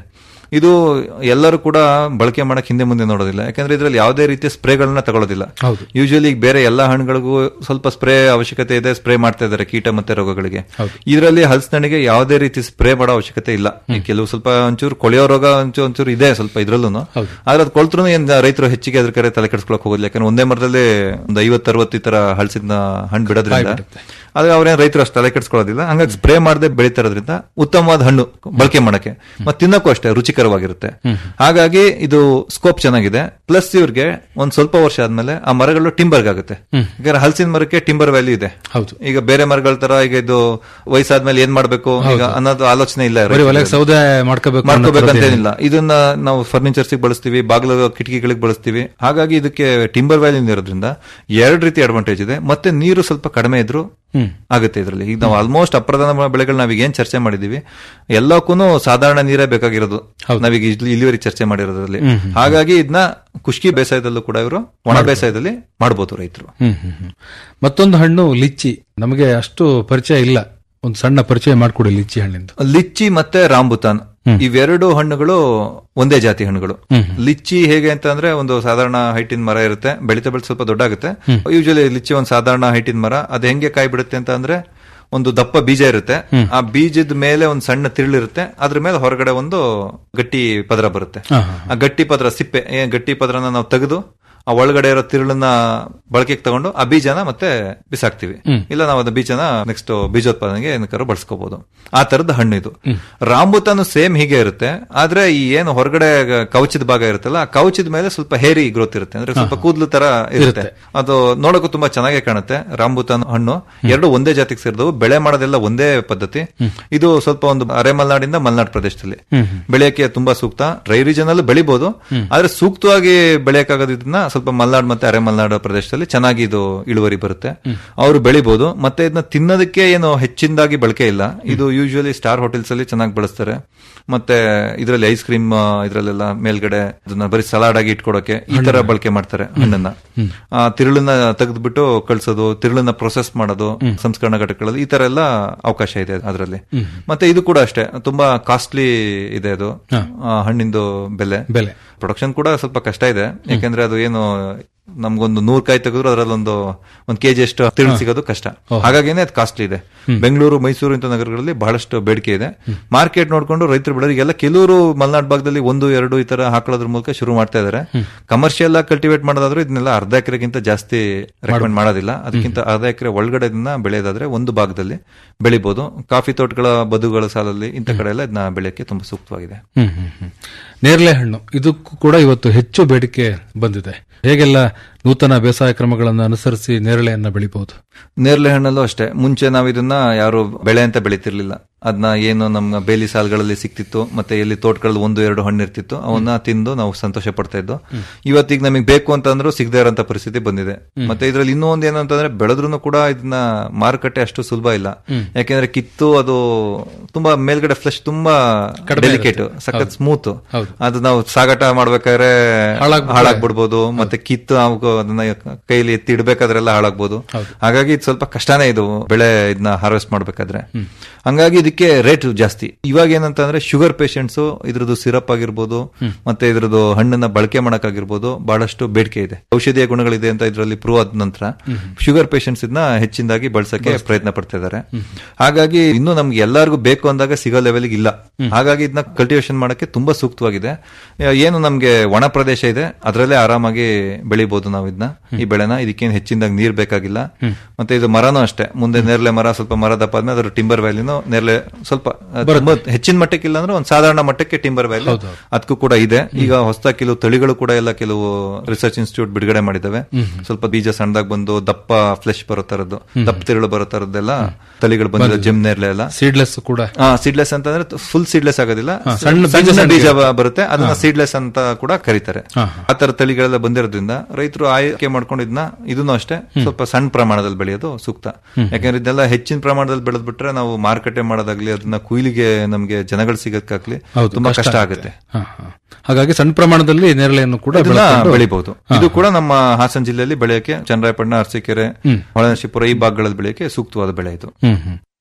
ಇದು ಎಲ್ಲರೂ ಕೂಡ ಬಳಕೆ ಮಾಡಕ್ ಹಿಂದೆ ಮುಂದೆ ನೋಡೋದಿಲ್ಲ ಯಾಕಂದ್ರೆ ಇದ್ರಲ್ಲಿ ಯಾವುದೇ ರೀತಿಯ ಸ್ಪ್ರೇಗಳನ್ನ ತಗೊಳ್ಳೋದಿಲ್ಲ ಹೌದು. ಯೂಶಲಿ ಬೇರೆ ಎಲ್ಲಾ ಹಣ್ಣುಗಳಿಗೂ ಸ್ವಲ್ಪ ಸ್ಪ್ರೇ ಅವಶ್ಯಕತೆ ಇದೆ ಸ್ಪ್ರೇ ಮಾಡ್ತಾ ಇದ್ದಾರೆ ಕೀಟ ಮತ್ತೆ ರೋಗಗಳಿಗೆ ಇದರಲ್ಲಿ ಹಲಸಿನಣ್ಣಿಗೆ ಯಾವುದೇ ರೀತಿ ಸ್ಪ್ರೇ ಮಾಡೋ ಅವಶ್ಯಕತೆ ಇಲ್ಲ ಈ ಕೆಲವು ಸ್ವಲ್ಪ ಒಂಚೂರು ಕೊಳೆಯೋ ರೋಗ ಒಂಚೂರು ಒಂಚೂರು ಇದೆ ಸ್ವಲ್ಪ ಇದ್ರಲ್ಲೂ ಆದ್ರೆ ಅದು ಕೊಳ್ತ್ರು ಏನ್ ರೈತರು ಹೆಚ್ಚಿಗೆ ಅದ್ರ ಕಡೆ ತಲೆ ಕೆಡಿಸ್ಕೊಳಕ್ ಹೋಗೋದಿಲ್ಲ ಯಾಕಂದ್ರೆ ಒಂದೇ ಮರದಲ್ಲಿ ಒಂದು ಐವತ್ತು ಅರವತ್ತು ಈ ತರ ಹಲಸಿನ ಹಣ್ಣು ಬಿಡೋದ್ರಿಂದ ಆದ್ರೆ ಅವ್ರೇನ್ ರೈತರು ಅಷ್ಟು ತಲೆ ಕೆಡಿಸ್ಕೊಳ್ಳೋದಿಲ್ಲ ಹಂಗಾಗಿ ಸ್ಪ್ರೇ ಮಾಡದೆ ಬೆಳೀತಾ ಇರೋದ್ರಿಂದ ಉತ್ತಮವಾದ ಹಣ್ಣು ಬಳಕೆ ಮಾಡಕ್ಕೆ ಮತ್ತೆ ತಿನ್ನಕ್ಕೂ ಅಷ್ಟೇ ರುಚಿಕರವಾಗಿರುತ್ತೆ ಹಾಗಾಗಿ ಇದು ಸ್ಕೋಪ್ ಚೆನ್ನಾಗಿದೆ ಪ್ಲಸ್ ಇವ್ರಿಗೆ ಒಂದ್ ಸ್ವಲ್ಪ ವರ್ಷ ಆದ್ಮೇಲೆ ಆ ಮರಗಳು ಟಿಂಬರ್ಗ್ ಆಗುತ್ತೆ ಯಾಕಂದ್ರೆ ಹಲಸಿನ ಮರಕ್ಕೆ ಟಿಂಬರ್ ವ್ಯಾಲ್ಯೂ ಇದೆ ಹೌದು. ಈಗ ಬೇರೆ ಮರಗಳ ತರ ಈಗ ಇದು ವಯಸ್ಸಾದ್ಮೇಲೆ ಏನ್ ಮಾಡ್ಬೇಕು ಈಗ ಅನ್ನೋದು ಆಲೋಚನೆ ಇಲ್ಲ ಬರೀ ಒಲೆಗೆ ಸೌದೆ ಮಾಡ್ಕೋಬೇಕು ಅನ್ನೋ ಮಾಡ್ಕೋಬೇಕಂತೇನಿಲ್ಲ ಇದನ್ನ ನಾವು ಫರ್ನಿಚರ್ಸ್ ಬಳಸ್ತೀವಿ ಬಾಗಿಲು ಕಿಟಕಿಗಳಿಗೆ ಬಳಸ್ತೀವಿ ಹಾಗಾಗಿ ಇದಕ್ಕೆ ಟಿಂಬರ್ ವ್ಯಾಲ್ಯೂ ಇರೋದ್ರಿಂದ ಎರಡು ರೀತಿ ಅಡ್ವಾಂಟೇಜ್ ಇದೆ ಮತ್ತೆ ನೀರು ಸ್ವಲ್ಪ ಕಡಿಮೆ ಇದ್ರು ಆಗುತ್ತೆ ಇದರಲ್ಲಿ ಈಗ ನಾವು ಆಲ್ಮೋಸ್ಟ್ ಅಪ್ರಧಾನ ಬೆಳೆಗಳು ನಾವೀಗ ಏನ್ ಚರ್ಚೆ ಮಾಡಿದೀವಿ ಎಲ್ಲಕ್ಕೂ ಸಾಧಾರಣ ನೀರೇ ಬೇಕಾಗಿರೋದು ನಾವೀಗ ಇಲ್ಲಿ- ಇಲ್ಲಿವರೆಗೆ ಚರ್ಚೆ ಮಾಡಿರೋದ್ರಲ್ಲಿ ಹಾಗಾಗಿ ಇದನ್ನ ಖುಷ್ಕಿ ಬೇಸಾಯದಲ್ಲೂ ಕೂಡ ಇವರು ಒಣ ಬೇಸಾಯದಲ್ಲಿ ಮಾಡಬಹುದು ರೈತರು ಹ್ಮ್ ಹ್ಮ್ ಹ್ಮ್. ಮತ್ತೊಂದು ಹಣ್ಣು ಲಿಚ್ಚಿ ನಮಗೆ ಅಷ್ಟು ಪರಿಚಯ ಇಲ್ಲ ಒಂದು ಸಣ್ಣ ಪರಿಚಯ ಮಾಡ್ಕೊಡಿ ಲಿಚ್ಚಿ ಹಣ್ಣಿಂದು ಲಿಚ್ಚಿ ಮತ್ತೆ ರಾಂಬುತಾನ್ ಇವೆರಡು ಹಣ್ಣುಗಳು ಒಂದೇ ಜಾತಿ ಹಣ್ಣುಗಳು ಲಿಚ್ಚಿ ಹೇಗೆ ಅಂತ ಅಂದ್ರೆ ಒಂದು ಸಾಧಾರಣ ಹೈಟಿನ ಮರ ಇರುತ್ತೆ ಬೆಳಿತಾ ಬೆಳೆದ ಸ್ವಲ್ಪ ದೊಡ್ಡ ಆಗುತ್ತೆ ಯೂಶಲಿ ಲಿಚ್ಚಿ ಒಂದು ಸಾಧಾರಣ ಹೈಟಿನ ಮರ ಅದು ಹೆಂಗೆ ಕಾಯಿ ಬಿಡುತ್ತೆ ಅಂತ ಅಂದ್ರೆ ಒಂದು ದಪ್ಪ ಬೀಜ ಇರುತ್ತೆ ಆ ಬೀಜದ ಮೇಲೆ ಒಂದು ಸಣ್ಣ ತಿರುಳಿರುತ್ತೆ ಅದ್ರ ಮೇಲೆ ಹೊರಗಡೆ ಒಂದು ಗಟ್ಟಿ ಪದರ ಬರುತ್ತೆ ಆ ಗಟ್ಟಿ ಪದರ ಸಿಪ್ಪೆ ಏನ್ ಗಟ್ಟಿ ಪದರನ ನಾವು ತೆಗೆದು ಆ ಒಳಗಡೆ ಇರೋ ತಿರುಳನ್ನ ಬಳಕೆಗೆ ತಗೊಂಡು ಆ ಬೀಜನ ಮತ್ತೆ ಬಿಸಾಕ್ತಿವಿ ಇಲ್ಲ ನಾವು ಅದು ಬೀಜನ ನೆಕ್ಸ್ಟ್ ಬೀಜೋತ್ಪಾದನೆಗೆ ಏನಕ್ಕಾರು ಬಳಸ್ಕೋಬಹುದು ಆ ತರದ ಹಣ್ಣು ಇದು ರಾಂಬುತಾನು ಸೇಮ್ ಹೀಗೆ ಇರುತ್ತೆ ಆದ್ರೆ ಈ ಏನು ಹೊರಗಡೆ ಕವಚದ ಭಾಗ ಇರುತ್ತಲ್ಲ ಆ ಕವಚದ ಮೇಲೆ ಸ್ವಲ್ಪ ಹೇರಿ ಗ್ರೋತ್ ಇರುತ್ತೆ ಅಂದ್ರೆ ಸ್ವಲ್ಪ ಕೂದಲು ತರ ಇರುತ್ತೆ ಅದು ನೋಡಕ್ಕೂ ತುಂಬಾ ಚೆನ್ನಾಗಿ ಕಾಣುತ್ತೆ ರಾಂಬುತಾನ್ ಹಣ್ಣು ಎರಡು ಒಂದೇ ಜಾತಿಗೆ ಸೇರಿದವು ಬೆಳೆ ಮಾಡೋದೆಲ್ಲ ಒಂದೇ ಪದ್ಧತಿ ಇದು ಸ್ವಲ್ಪ ಒಂದು ಅರೆ ಮಲೆನಾಡಿಂದ ಮಲೆನಾಡು ಪ್ರದೇಶದಲ್ಲಿ ಬೆಳೆಯಕ್ಕೆ ತುಂಬಾ ಸೂಕ್ತ ಡ್ರೈ ರೀಜನ್ ಅಲ್ಲೂ ಬೆಳಿಬಹುದು ಆದ್ರೆ ಸೂಕ್ತವಾಗಿ ಬೆಳೆಯಕ್ಕಾಗೋದು ಇದನ್ನ ಸ್ವಲ್ಪ ಮಲೆನಾಡು ಮತ್ತೆ ಅರೆ ಮಲೆನಾಡು ಪ್ರದೇಶದಲ್ಲಿ ಚೆನ್ನಾಗಿ ಇದು ಇಳುವರಿ ಬರುತ್ತೆ ಅವರು ಬೆಳಿಬಹುದು ಮತ್ತೆ ಇದನ್ನ ತಿನ್ನೋದಕ್ಕೆ ಏನು ಹೆಚ್ಚಿನದಾಗಿ ಬಳಕೆ ಇಲ್ಲ ಇದು ಯೂಶುವಲಿ ಸ್ಟಾರ್ ಹೋಟೆಲ್ಸ್ ಅಲ್ಲಿ ಚೆನ್ನಾಗಿ ಬಳಸ್ತಾರೆ ಮತ್ತೆ ಇದರಲ್ಲಿ ಐಸ್ ಕ್ರೀಮ್ ಇದ್ರಲ್ಲೆಲ್ಲ ಮೇಲ್ಗಡೆ ಅದನ್ನ ಬರೀ ಸಲಾಡ್ ಆಗಿ ಇಟ್ಕೊಡೋಕೆ ಈ ತರ ಬಳಕೆ ಮಾಡ್ತಾರೆ ಹಣ್ಣನ್ನ ಆ ತಿರುಳನ್ನ ತೆಗೆದ್ಬಿಟ್ಟು ಕಳ್ಸೋದು ತಿರುಳನ್ನ ಪ್ರೊಸೆಸ್ ಮಾಡೋದು ಸಂಸ್ಕರಣಾ ಘಟಕಗಳಲ್ಲಿ ಈ ತರ ಎಲ್ಲ ಅವಕಾಶ ಇದೆ ಅದರಲ್ಲಿ ಮತ್ತೆ ಇದು ಕೂಡ ಅಷ್ಟೇ ತುಂಬಾ ಕಾಸ್ಟ್ಲಿ ಇದೆ ಅದು ಆ, ಹಣ್ಣಿಂದು ಬೆಲೆ ಬೆಲೆ ಪ್ರೊಡಕ್ಷನ್ ಕೂಡ ಸ್ವಲ್ಪ ಕಷ್ಟ ಇದೆ ಯಾಕಂದ್ರೆ ಅದು ಏನು ನಮ್ಗೊಂದು ನೂರ್ ಕಾಯಿ ತೆಗೆದ್ರು ಅದರಲ್ಲೊಂದು ಒಂದ್ ಕೆಜಿ ಅಷ್ಟು ತಿರುಳು ಸಿಗೋದು ಕಷ್ಟ ಹಾಗಾಗಿನೇ ಅದು ಕಾಸ್ಟ್ಲಿ ಇದೆ ಬೆಂಗಳೂರು ಮೈಸೂರು ಇಂಥ ನಗರಗಳಲ್ಲಿ ಬಹಳಷ್ಟು ಬೇಡಿಕೆ ಇದೆ ಮಾರ್ಕೆಟ್ ನೋಡ್ಕೊಂಡು ರೈತರು ಬೆಳೆಯೋರಿಗೆಲ್ಲ ಕೆಲವರು ಮಲೆನಾಡು ಭಾಗದಲ್ಲಿ ಒಂದು ಎರಡು ಈ ತರ ಹಾಕೊಳ್ಳೋದ್ರ ಮೂಲಕ ಶುರು ಮಾಡ್ತಾ ಇದಾರೆ ಕಮರ್ಷಿಯಲ್ ಆಗಿ ಕಲ್ಟಿವೇಟ್ ಮಾಡೋದಾದ್ರೆ ಇದನ್ನೆಲ್ಲ ಅರ್ಧ ಎಕರೆಗಿಂತ ಜಾಸ್ತಿ ರೆಕಮೆಂಡ್ ಮಾಡೋದಿಲ್ಲ ಅದಕ್ಕಿಂತ ಅರ್ಧ ಎಕರೆ ಒಳಗಡೆ ಇದನ್ನ ಬೆಳೆಯೋದಾದ್ರೆ ಒಂದು ಭಾಗದಲ್ಲಿ ಬೆಳಿಬಹುದು ಕಾಫಿ ತೋಟಗಳ ಬದುಗಳ ಸಾಲಲ್ಲಿ ಇಂಥ ಕಡೆ ಎಲ್ಲ ಇದನ್ನ ಬೆಳೆಯಕ್ಕೆ ತುಂಬಾ ಸೂಕ್ತವಾಗಿದೆ ಹ್ಮ್ ಹ್ಮ್ ಹ್ಮ್. ನೇರಳೆ ಹಣ್ಣು ಇದಕ್ಕೂ ಕೂಡ ಇವತ್ತು ಹೆಚ್ಚು ಬೇಡಿಕೆ ಬಂದಿದೆ ಹೇಗೆಲ್ಲ ನೂತನ ಬೇಸಾಯ ಕ್ರಮಗಳನ್ನು ಅನುಸರಿಸಿ ನೇರಳೆಯನ್ನ ಬೆಳಿಬಹುದು ನೇರಳೆ ಹಣ್ಣಲ್ಲೂ ಅಷ್ಟೇ ಮುಂಚೆ ನಾವು ಇದನ್ನ ಯಾರು ಬೆಳೆ ಅಂತ ಬೆಳಿತಿರ್ಲಿಲ್ಲ ಅದನ್ನ ಏನು ನಮ್ಮ ಬೇಲಿ ಸಾಲ್ಗಳಲ್ಲಿ ಸಿಕ್ತಿತ್ತು ಮತ್ತೆ ಎಲ್ಲಿ ತೋಟಗಳಲ್ಲಿ ಒಂದು ಎರಡು ಹಣ್ಣು ಇರ್ತಿತ್ತು ಅವನ್ನ ತಿಂದು ನಾವು ಸಂತೋಷ ಪಡ್ತಾ ಇದ್ದು ಇವತ್ತೀಗ ನಮಗೆ ಬೇಕು ಅಂತಂದ್ರೂ ಸಿಗದೇ ಇರೋಂತ ಪರಿಸ್ಥಿತಿ ಬಂದಿದೆ ಮತ್ತೆ ಇದ್ರಲ್ಲಿ ಇನ್ನೂ ಒಂದ್ ಏನು ಅಂತಂದ್ರೆ ಬೆಳೆದ್ರು ಕೂಡ ಇದನ್ನ ಮಾರುಕಟ್ಟೆ ಅಷ್ಟು ಸುಲಭ ಇಲ್ಲ ಯಾಕೆಂದ್ರೆ ಕಿತ್ತು ಅದು ತುಂಬಾ ಮೇಲ್ಗಡೆ ಫ್ಲೆಶ್ ತುಂಬಾ ಡೆಲಿಕೇಟ್ ಸಖತ್ ಸ್ಮೂತ್ ಅದು ನಾವು ಸಾಗಾಟ ಮಾಡ್ಬೇಕಾದ್ರೆ ಹಾಳಾಗ್ಬಿಡ್ಬೋದು ಮತ್ತೆ ಕಿತ್ತು ನಾವು ಅದನ್ನ ಕೈಲಿ ಎತ್ತಿ ಇಡ್ಬೇಕಾದ್ರೆಲ್ಲ ಹಾಳಾಗ್ಬೋದು ಹಾಗಾಗಿ ಇದು ಸ್ವಲ್ಪ ಕಷ್ಟನೇ ಇದು ಬೆಳೆ ಇದನ್ನ ಹಾರ್ವೆಸ್ಟ್ ಮಾಡ್ಬೇಕಾದ್ರೆ ಹಂಗಾಗಿ ಇದಕ್ಕೆ ರೇಟ್ ಜಾಸ್ತಿ ಇವಾಗ ಏನಂತಂದ್ರೆ ಶುಗರ್ ಪೇಷಂಟ್ಸ್ ಇದ್ರದ್ದು ಸಿರಪ್ ಆಗಿರ್ಬೋದು ಮತ್ತೆ ಇದ್ರದ್ದು ಹಣ್ಣನ್ನ ಬಳಕೆ ಮಾಡಕ್ಕಾಗಿರ್ಬೋದು ಬಹಳಷ್ಟು ಬೇಡಿಕೆ ಇದೆ ಔಷಧೀಯ ಗುಣಗಳಿದೆ ಅಂತ ಇದರಲ್ಲಿ ಪ್ರೂವ್ ಆದ ನಂತರ ಶುಗರ್ ಪೇಷಂಟ್ಸ್ ಇದನ್ನ ಹೆಚ್ಚಿನದಾಗಿ ಬಳಸಕ್ಕೆ ಪ್ರಯತ್ನ ಪಡ್ತಾ ಇದ್ದಾರೆ ಹಾಗಾಗಿ ಇನ್ನು ನಮ್ಗೆ ಎಲ್ಲರಿಗೂ ಬೇಕು ಅಂದಾಗ ಸಿಗೋ ಲೆವೆಲ್ಗೆ ಇಲ್ಲ ಹಾಗಾಗಿ ಇದನ್ನ ಕಲ್ಟಿವೇಶನ್ ಮಾಡಕ್ಕೆ ತುಂಬಾ ಸೂಕ್ತವಾಗಿದೆ ಏನು ನಮ್ಗೆ ಒಣ ಪ್ರದೇಶ ಇದೆ ಅದರಲ್ಲೇ ಆರಾಮಾಗಿ ಬೆಳಿಬಹುದು ನಾವು ಇದನ್ನ ಈ ಬೆಳೆನ ಇದಕ್ಕೇನು ಹೆಚ್ಚಿನದಾಗಿ ನೀರ್ ಬೇಕಾಗಿಲ್ಲ ಮತ್ತೆ ಇದು ಮರನೂ ಅಷ್ಟೇ ಮುಂದೆ ನೇರಳೆ ಮರ ಸ್ವಲ್ಪ ಮರ ದಪ್ಪ ಆದ್ಮೇಲೆ ಅದ್ರ ಟಿಂಬರ್ ವ್ಯಾಲ್ಯೂನು ನೇರಳೆ ಸ್ವಲ್ಪ ಅಹ್, ತುಂಬಾ ಹೆಚ್ಚಿನ ಮಟ್ಟಕ್ಕೆ ಇಲ್ಲ ಅಂದ್ರೆ ಒಂದು ಸಾಧಾರಣ ಮಟ್ಟಕ್ಕೆ ಟಿಂಬರ್ ವ್ಯಾಲ್ಯೂ ಅದಕ್ಕೂ ಕೂಡ ಇದೆ ಈಗ ಹೊಸ ಕೆಲವು ತಳಿಗಳು ಕೂಡ ಎಲ್ಲ ಕೆಲವು ರಿಸರ್ಚ್ ಇನ್ಸ್ಟಿಟ್ಯೂಟ್ ಬಿಡುಗಡೆ ಮಾಡಿದಾವೆ ಸ್ವಲ್ಪ ಬೀಜ ಸಣ್ಣದಾಗಿ ಬಂದು ದಪ್ಪ ಫ್ಲೆಶ್ ಬರೋ ತರದ್ದು ದಪ್ಪ ತಿರುಳು ಬರೋ ತರದ್ದೆಲ್ಲ ತಳಿಗಳು ಬಂದಿದೆ ಜಿಮ್ ನೇರಳೆ ಎಲ್ಲ ಸೀಡ್ಲೆಸ್ ಕೂಡ ಸೀಡ್ಲೆಸ್ ಅಂತಂದ್ರೆ ಫುಲ್ ಸೀಡ್ಲೆಸ್ ಆಗೋದಿಲ್ಲ ಸಣ್ಣ ಬೀಜ ಸಣ್ಣ ಬೀಜ ಬ- ಬರುತ್ತೆ ಅದನ್ನ ಸೀಡ್ಲೆಸ್ ಅಂತ ಕೂಡ ಕರೀತಾರೆ ಆ ತರ ತಳಿಗಳೆಲ್ಲ ಬಂದಿರೋದ್ರಿಂದ ರೈತರು ಆಯ್ಕೆ ಮಾಡ್ಕೊಂಡು ಇದನ್ನ ಇದನ್ನು ಅಷ್ಟೇ ಸ್ವಲ್ಪ ಸಣ್ಣ ಪ್ರಮಾಣದಲ್ಲಿ ಬೆಳೆಯೋದು ಸೂಕ್ತ ಯಾಕಂದ್ರೆ ಇದೆಲ್ಲ ಹೆಚ್ಚಿನ ಪ್ರಮಾಣದಲ್ಲಿ ಬೆಳೆದ್ಬಿಟ್ರೆ ನಾವು ಮಾರುಕಟ್ಟೆ ಮಾಡೋದಾಗ್ಲಿ ಅದನ್ನ ಕುಯ್ಲಿಗೆ ನಮ್ಗೆ ಜನಗಳು ಸಿಗಕ್ಕಾಗ್ಲಿ ತುಂಬಾ ಕಷ್ಟ ಆಗುತ್ತೆ ಹಾ, ಹಾ. ಹಾಗಾಗಿ ಸಣ್ಣ ಪ್ರಮಾಣದಲ್ಲಿ ನೇರಳೆಯನ್ನು ಕೂಡ ಇದನ್ನ ಬೆಳೆಸ್ಕೊಂಡು- ಬೆಳಿಬಹುದು ಇದು ಕೂಡ ನಮ್ಮ ಹಾಸನ ಜಿಲ್ಲೆಯಲ್ಲಿ ಬೆಳೆಯಕ್ಕೆ ಚನ್ನರಾಯಪಟ್ಟಣ ಅರಸೀಕೆರೆ ಹೊಳೆನರಸೀಪುರ ಈ ಭಾಗಗಳಲ್ಲಿ ಬೆಳೆಯಕ್ಕೆ ಸೂಕ್ತವಾದ ಬೆಳೆ ಇದು ಹ್ಮ್ ಹ್ಮ್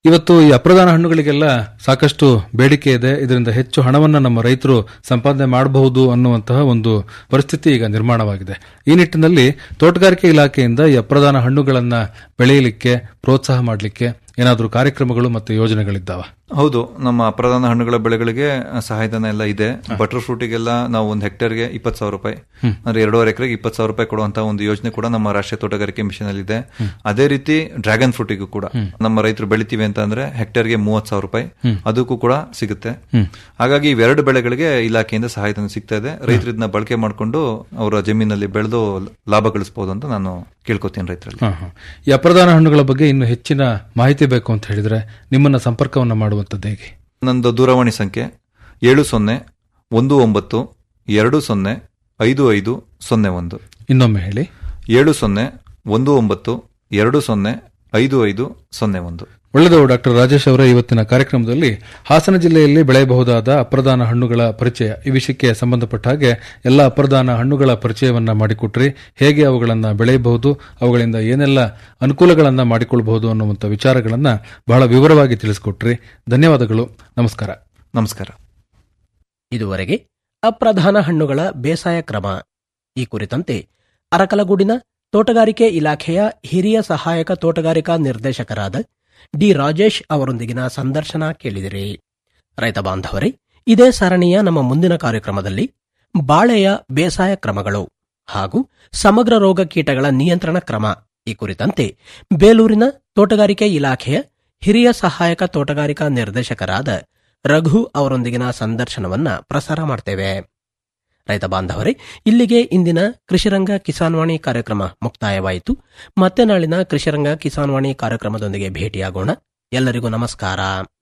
ಇವತ್ತು ಈ ಅಪ್ರಧಾನ ಹಣ್ಣುಗಳಿಗೆಲ್ಲ ಸಾಕಷ್ಟು ಬೇಡಿಕೆ ಇದೆ ಇದರಿಂದ ಹೆಚ್ಚು ಹಣವನ್ನು ನಮ್ಮ ರೈತರು ಸಂಪಾದನೆ ಮಾಡಬಹುದು ಅನ್ನುವಂತಹ ಒಂದು ಪರಿಸ್ಥಿತಿ ಈಗ ನಿರ್ಮಾಣವಾಗಿದೆ ಈ ನಿಟ್ಟಿನಲ್ಲಿ ತೋಟಗಾರಿಕೆ ಇಲಾಖೆಯಿಂದ ಈ ಅಪ್ರಧಾನ ಹಣ್ಣುಗಳನ್ನ ಬೆಳೆಯಲಿಕ್ಕೆ ಪ್ರೋತ್ಸಾಹ ಮಾಡಲಿಕ್ಕೆ ಏನಾದರೂ ಕಾರ್ಯಕ್ರಮಗಳು ಮತ್ತು ಯೋಜನೆಗಳಿದ್ದಾವ ಹೌದು ನಮ್ಮ ಪ್ರಧಾನ ಹಣ್ಣುಗಳ ಬೆಳೆಗಳಿಗೆ ಸಹಾಯಧನ ಎಲ್ಲ ಇದೆ ಬಟರ್ ಫ್ರೂಟಿಗೆಲ್ಲ ನಾವು ಒಂದು ಹೆಕ್ಟೇರ್ಗೆ ಇಪ್ಪತ್ತು ಸಾವಿರ ರೂಪಾಯಿ ಅಂದ್ರೆ ಎರಡೂವರೆ ಎಕರೆಗೆ ಇಪ್ಪತ್ತು ಸಾವಿರ ರೂಪಾಯಿ ಕೊಡುವಂತ ಒಂದು ಯೋಜನೆ ಕೂಡ ನಮ್ಮ ರಾಷ್ಟ್ರೀಯ ತೋಟಗಾರಿಕೆ ಮಿಷನ್ ಅಲ್ಲಿ ಇದೆ ಅದೇ ರೀತಿ ಡ್ರ್ಯಾಗನ್ ಫ್ರೂಟಿಗೂ ಕೂಡ ನಮ್ಮ ರೈತರು ಬೆಳಿತೀವಿ ಅಂತ ಅಂದ್ರೆ ಹೆಕ್ಟೇರ್ಗೆ ಮೂವತ್ತು ಸಾವಿರ ರೂಪಾಯಿ ಅದಕ್ಕೂ ಕೂಡ ಸಿಗುತ್ತೆ ಹಾಗಾಗಿ ಇವೆರಡು ಬೆಳೆಗಳಿಗೆ ಇಲಾಖೆಯಿಂದ ಸಹಾಯಧನ ಸಿಗ್ತಾ ಇದೆ ರೈತರು ಇದನ್ನ ಬಳಕೆ ಮಾಡಿಕೊಂಡು ಅವರ ಜಮೀನಲ್ಲಿ ಬೆಳೆದು ಲಾಭ ಗಳಿಸಬಹುದು ಅಂತ ನಾನು ಕೇಳ್ಕೊತೀನಿ ರೈತರಲ್ಲಿ ಹ, ಹ. ಈ ಅಪ್ರಧಾನ ಹಣ್ಣುಗಳ ಬಗ್ಗೆ ಇನ್ನು ಹೆಚ್ಚಿನ ಮಾಹಿತಿ ಬೇಕು ಅಂತ ಹೇಳಿದ್ರೆ ನಿಮ್ಮನ್ನ ಸಂಪರ್ಕವನ್ನ ಮಾಡುವಂತದ್ದು ಹೇಗೆ ನಂದು ದೂರವಾಣಿ ಸಂಖ್ಯೆ ಏಳು ಸೊನ್ನೆ ಒಂದು ಒಂಬತ್ತು ಎರಡು ಸೊನ್ನೆ ಐದು ಐದು ಸೊನ್ನೆ ಒಂದು ಇನ್ನೊಮ್ಮೆ ಹೇಳಿ ಏಳು ಸೊನ್ನೆ ಒಂದು ಒಂಬತ್ತು ಎರಡು ಸೊನ್ನೆ ಐದು ಐದು ಸೊನ್ನೆ ಒಂದು ಒಳ್ಳೆಯದು ಡಾಕ್ಟರ್ ರಾಜೇಶ್ ಅವರ ಇವತ್ತಿನ ಕಾರ್ಯಕ್ರಮದಲ್ಲಿ ಹಾಸನ ಜಿಲ್ಲೆಯಲ್ಲಿ ಬೆಳೆಯಬಹುದಾದ ಅಪ್ರಧಾನ ಹಣ್ಣುಗಳ ಪರಿಚಯ ಈ ವಿಷಯಕ್ಕೆ ಸಂಬಂಧಪಟ್ಟ ಹಾಗೆ ಎಲ್ಲ ಅಪ್ರಧಾನ ಹಣ್ಣುಗಳ ಪರಿಚಯವನ್ನ ಮಾಡಿಕೊಟ್ರಿ ಹೇಗೆ ಅವುಗಳನ್ನ ಬೆಳೆಯಬಹುದು ಅವುಗಳಿಂದ ಏನೆಲ್ಲ ಅನುಕೂಲಗಳನ್ನ ಮಾಡಿಕೊಳ್ಳಬಹುದು ಅನ್ನುವಂಥ ವಿಚಾರಗಳನ್ನ ಬಹಳ ವಿವರವಾಗಿ ತಿಳಿಸಿಕೊಟ್ರಿ ಧನ್ಯವಾದಗಳು ನಮಸ್ಕಾರ ನಮಸ್ಕಾರ ಇದುವರೆಗೆ ಅಪ್ರಧಾನ ಹಣ್ಣುಗಳ ಬೇಸಾಯ ಕ್ರಮ ಈ ಕುರಿತಂತೆ ಅರಕಲಗೂಡಿನ ತೋಟಗಾರಿಕೆ ಇಲಾಖೆಯ ಹಿರಿಯ ಸಹಾಯಕ ತೋಟಗಾರಿಕಾ ನಿರ್ದೇಶಕರಾದ ಡಿ ರಾಜೇಶ್ ಅವರೊಂದಿಗಿನ ಸಂದರ್ಶನ ಕೇಳಿದಿರಿ ರೈತ ಬಾಂಧವರೇ ಇದೇ ಸರಣಿಯ ನಮ್ಮ ಮುಂದಿನ ಕಾರ್ಯಕ್ರಮದಲ್ಲಿ ಬಾಳೆಯ ಬೇಸಾಯ ಕ್ರಮಗಳು ಹಾಗೂ ಸಮಗ್ರ ರೋಗ ಕೀಟಗಳ ನಿಯಂತ್ರಣ ಕ್ರಮ ಈ ಕುರಿತಂತೆ ಬೇಲೂರಿನ ತೋಟಗಾರಿಕೆ ಇಲಾಖೆಯ ಹಿರಿಯ ಸಹಾಯಕ ತೋಟಗಾರಿಕಾ ನಿರ್ದೇಶಕರಾದ ರಘು ಅವರೊಂದಿಗಿನ ಸಂದರ್ಶನವನ್ನ ಪ್ರಸಾರ ಮಾಡ್ತೇವೆ ರೈತ ಬಾಂಧವರೇ ಇಲ್ಲಿಗೆ ಇಂದಿನ ಕೃಷಿರಂಗ ಕಿಸಾನ್ವಾಣಿ ಕಾರ್ಯಕ್ರಮ ಮುಕ್ತಾಯವಾಯಿತು ಮತ್ತೆ ನಾಳಿನ ಕೃಷಿರಂಗ ಕಿಸಾನ್ವಾಣಿ ಕಾರ್ಯಕ್ರಮದೊಂದಿಗೆ ಭೇಟಿಯಾಗೋಣ ಎಲ್ಲರಿಗೂ ನಮಸ್ಕಾರ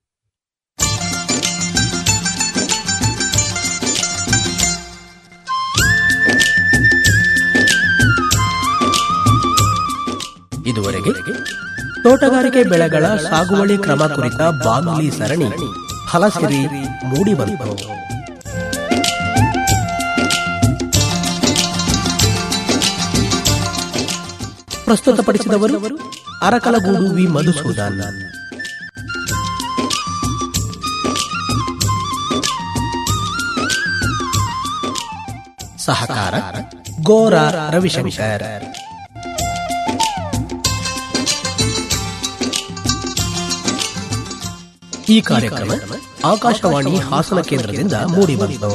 ಇದುವರೆಗೆ ತೋಟಗಾರಿಕೆ ಬೆಳೆಗಳ ಸಾಗುವಳಿ ಕ್ರಮ ಕುರಿತ ಬಾನುಲಿ ಸರಣಿ ಫಲಸಿರಿ ಮೂಡಿಬಂತು ಪ್ರಸ್ತುತಪಡಿಸಿದವರು ಅರಕಲಗೂಡು ವಿ ಮಧುಸೂದನ್ ಸಹಕಾರ ಗೋರ ರವಿಶಂಕರ್ ಈ ಕಾರ್ಯಕ್ರಮ ಆಕಾಶವಾಣಿ ಹಾಸನ ಕೇಂದ್ರದಿಂದ ಮೂಡಿಬಂತು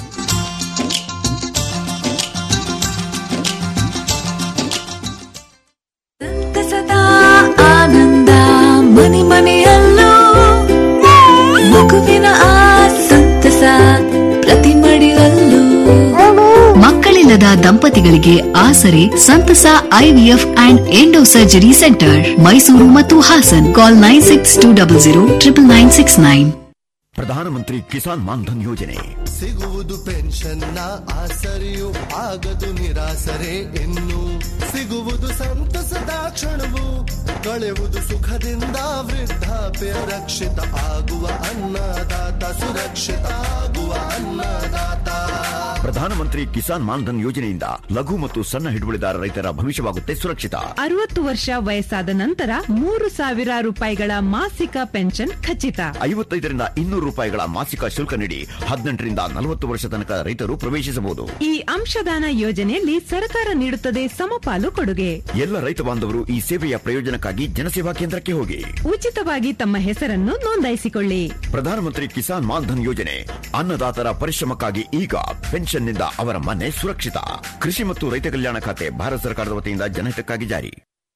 ಸಂತಸದ ಆನಂದ ಮನೆ ಮನೆಯಲ್ಲೂ ಮಗುವಿನ ಆ ಸಂತಸ ಪ್ರತಿ ಮಡಿಲಲ್ಲೂ ಮಕ್ಕಳಿಲ್ಲದ ದಂಪತಿಗಳಿಗೆ ಆಸರೆ ಸಂತಸ IVF and endo surgery centre Mysuru ಮತ್ತು Hassan call nine six two double zero triple nine six nine Pradhanmantri Kisan Maandhan ಯೋಜನೆ ಸಿಗುವುದು ಪೆನ್ಷನ್ನ ಆಸರೆಯು ಆಗದು ನಿರಾಸರೆ ಇನ್ನು ಸಿಗುವುದು ಸಂತಸದ ಕ್ಷಣವು ಕಳೆವುದು ಸುಖದಿಂದ ವೃದ್ಧಾಪ್ಯ ರಕ್ಷಿತ ಆಗುವ ಅನ್ನದಾತ ಸುರಕ್ಷಿತ ಆಗುವ ಅನ್ನದಾತ ಪ್ರಧಾನಮಂತ್ರಿ ಕಿಸಾನ್ ಮಾನ್ಧನ್ ಯೋಜನೆಯಿಂದ ಲಘು ಮತ್ತು ಸಣ್ಣ ಹಿಡುವಳಿದಾರ ರೈತರ ಭವಿಷ್ಯವಾಗುತ್ತೆ ಸುರಕ್ಷಿತ ಅರವತ್ತು ವರ್ಷ ವಯಸ್ಸಾದ ನಂತರ ಮೂರು ಸಾವಿರ ರೂಪಾಯಿಗಳ ಮಾಸಿಕ ಪೆನ್ಷನ್ ಖಚಿತ ಐವತ್ತೈದರಿಂದ ಇನ್ನೂರು ರೂಪಾಯಿಗಳ ಮಾಸಿಕ ಶುಲ್ಕ ನೀಡಿ ಹದಿನೆಂಟರಿಂದ ನಲವತ್ತು ವರ್ಷ ತನಕ ರೈತರು ಪ್ರವೇಶಿಸಬಹುದು ಈ ಅಂಶದಾನ ಯೋಜನೆಯಲ್ಲಿ ಸರ್ಕಾರ ನೀಡುತ್ತದೆ ಸಮಪಾಲು ಕೊಡುಗೆ ಎಲ್ಲ ರೈತ ಬಾಂಧವರು ಈ ಸೇವೆಯ ಪ್ರಯೋಜನಕ್ಕಾಗಿ ಜನಸೇವಾ ಕೇಂದ್ರಕ್ಕೆ ಹೋಗಿ ಉಚಿತವಾಗಿ ತಮ್ಮ ಹೆಸರನ್ನು ನೋಂದಾಯಿಸಿಕೊಳ್ಳಿ ಪ್ರಧಾನಮಂತ್ರಿ ಕಿಸಾನ್ ಮಾನ್ಧನ್ ಯೋಜನೆ ಅನ್ನದಾತರ ಪರಿಶ್ರಮಕ್ಕಾಗಿ ಈಗ ಪೆನ್ಷನ್ನಿಂದ ಅವರ ಮನೆ ಸುರಕ್ಷಿತ ಕೃಷಿ ಮತ್ತು ರೈತ ಕಲ್ಯಾಣ ಖಾತೆ ಭಾರತ ಸರ್ಕಾರದ ವತಿಯಿಂದ ಜನಹಿತಕ್ಕಾಗಿ ಜಾರಿ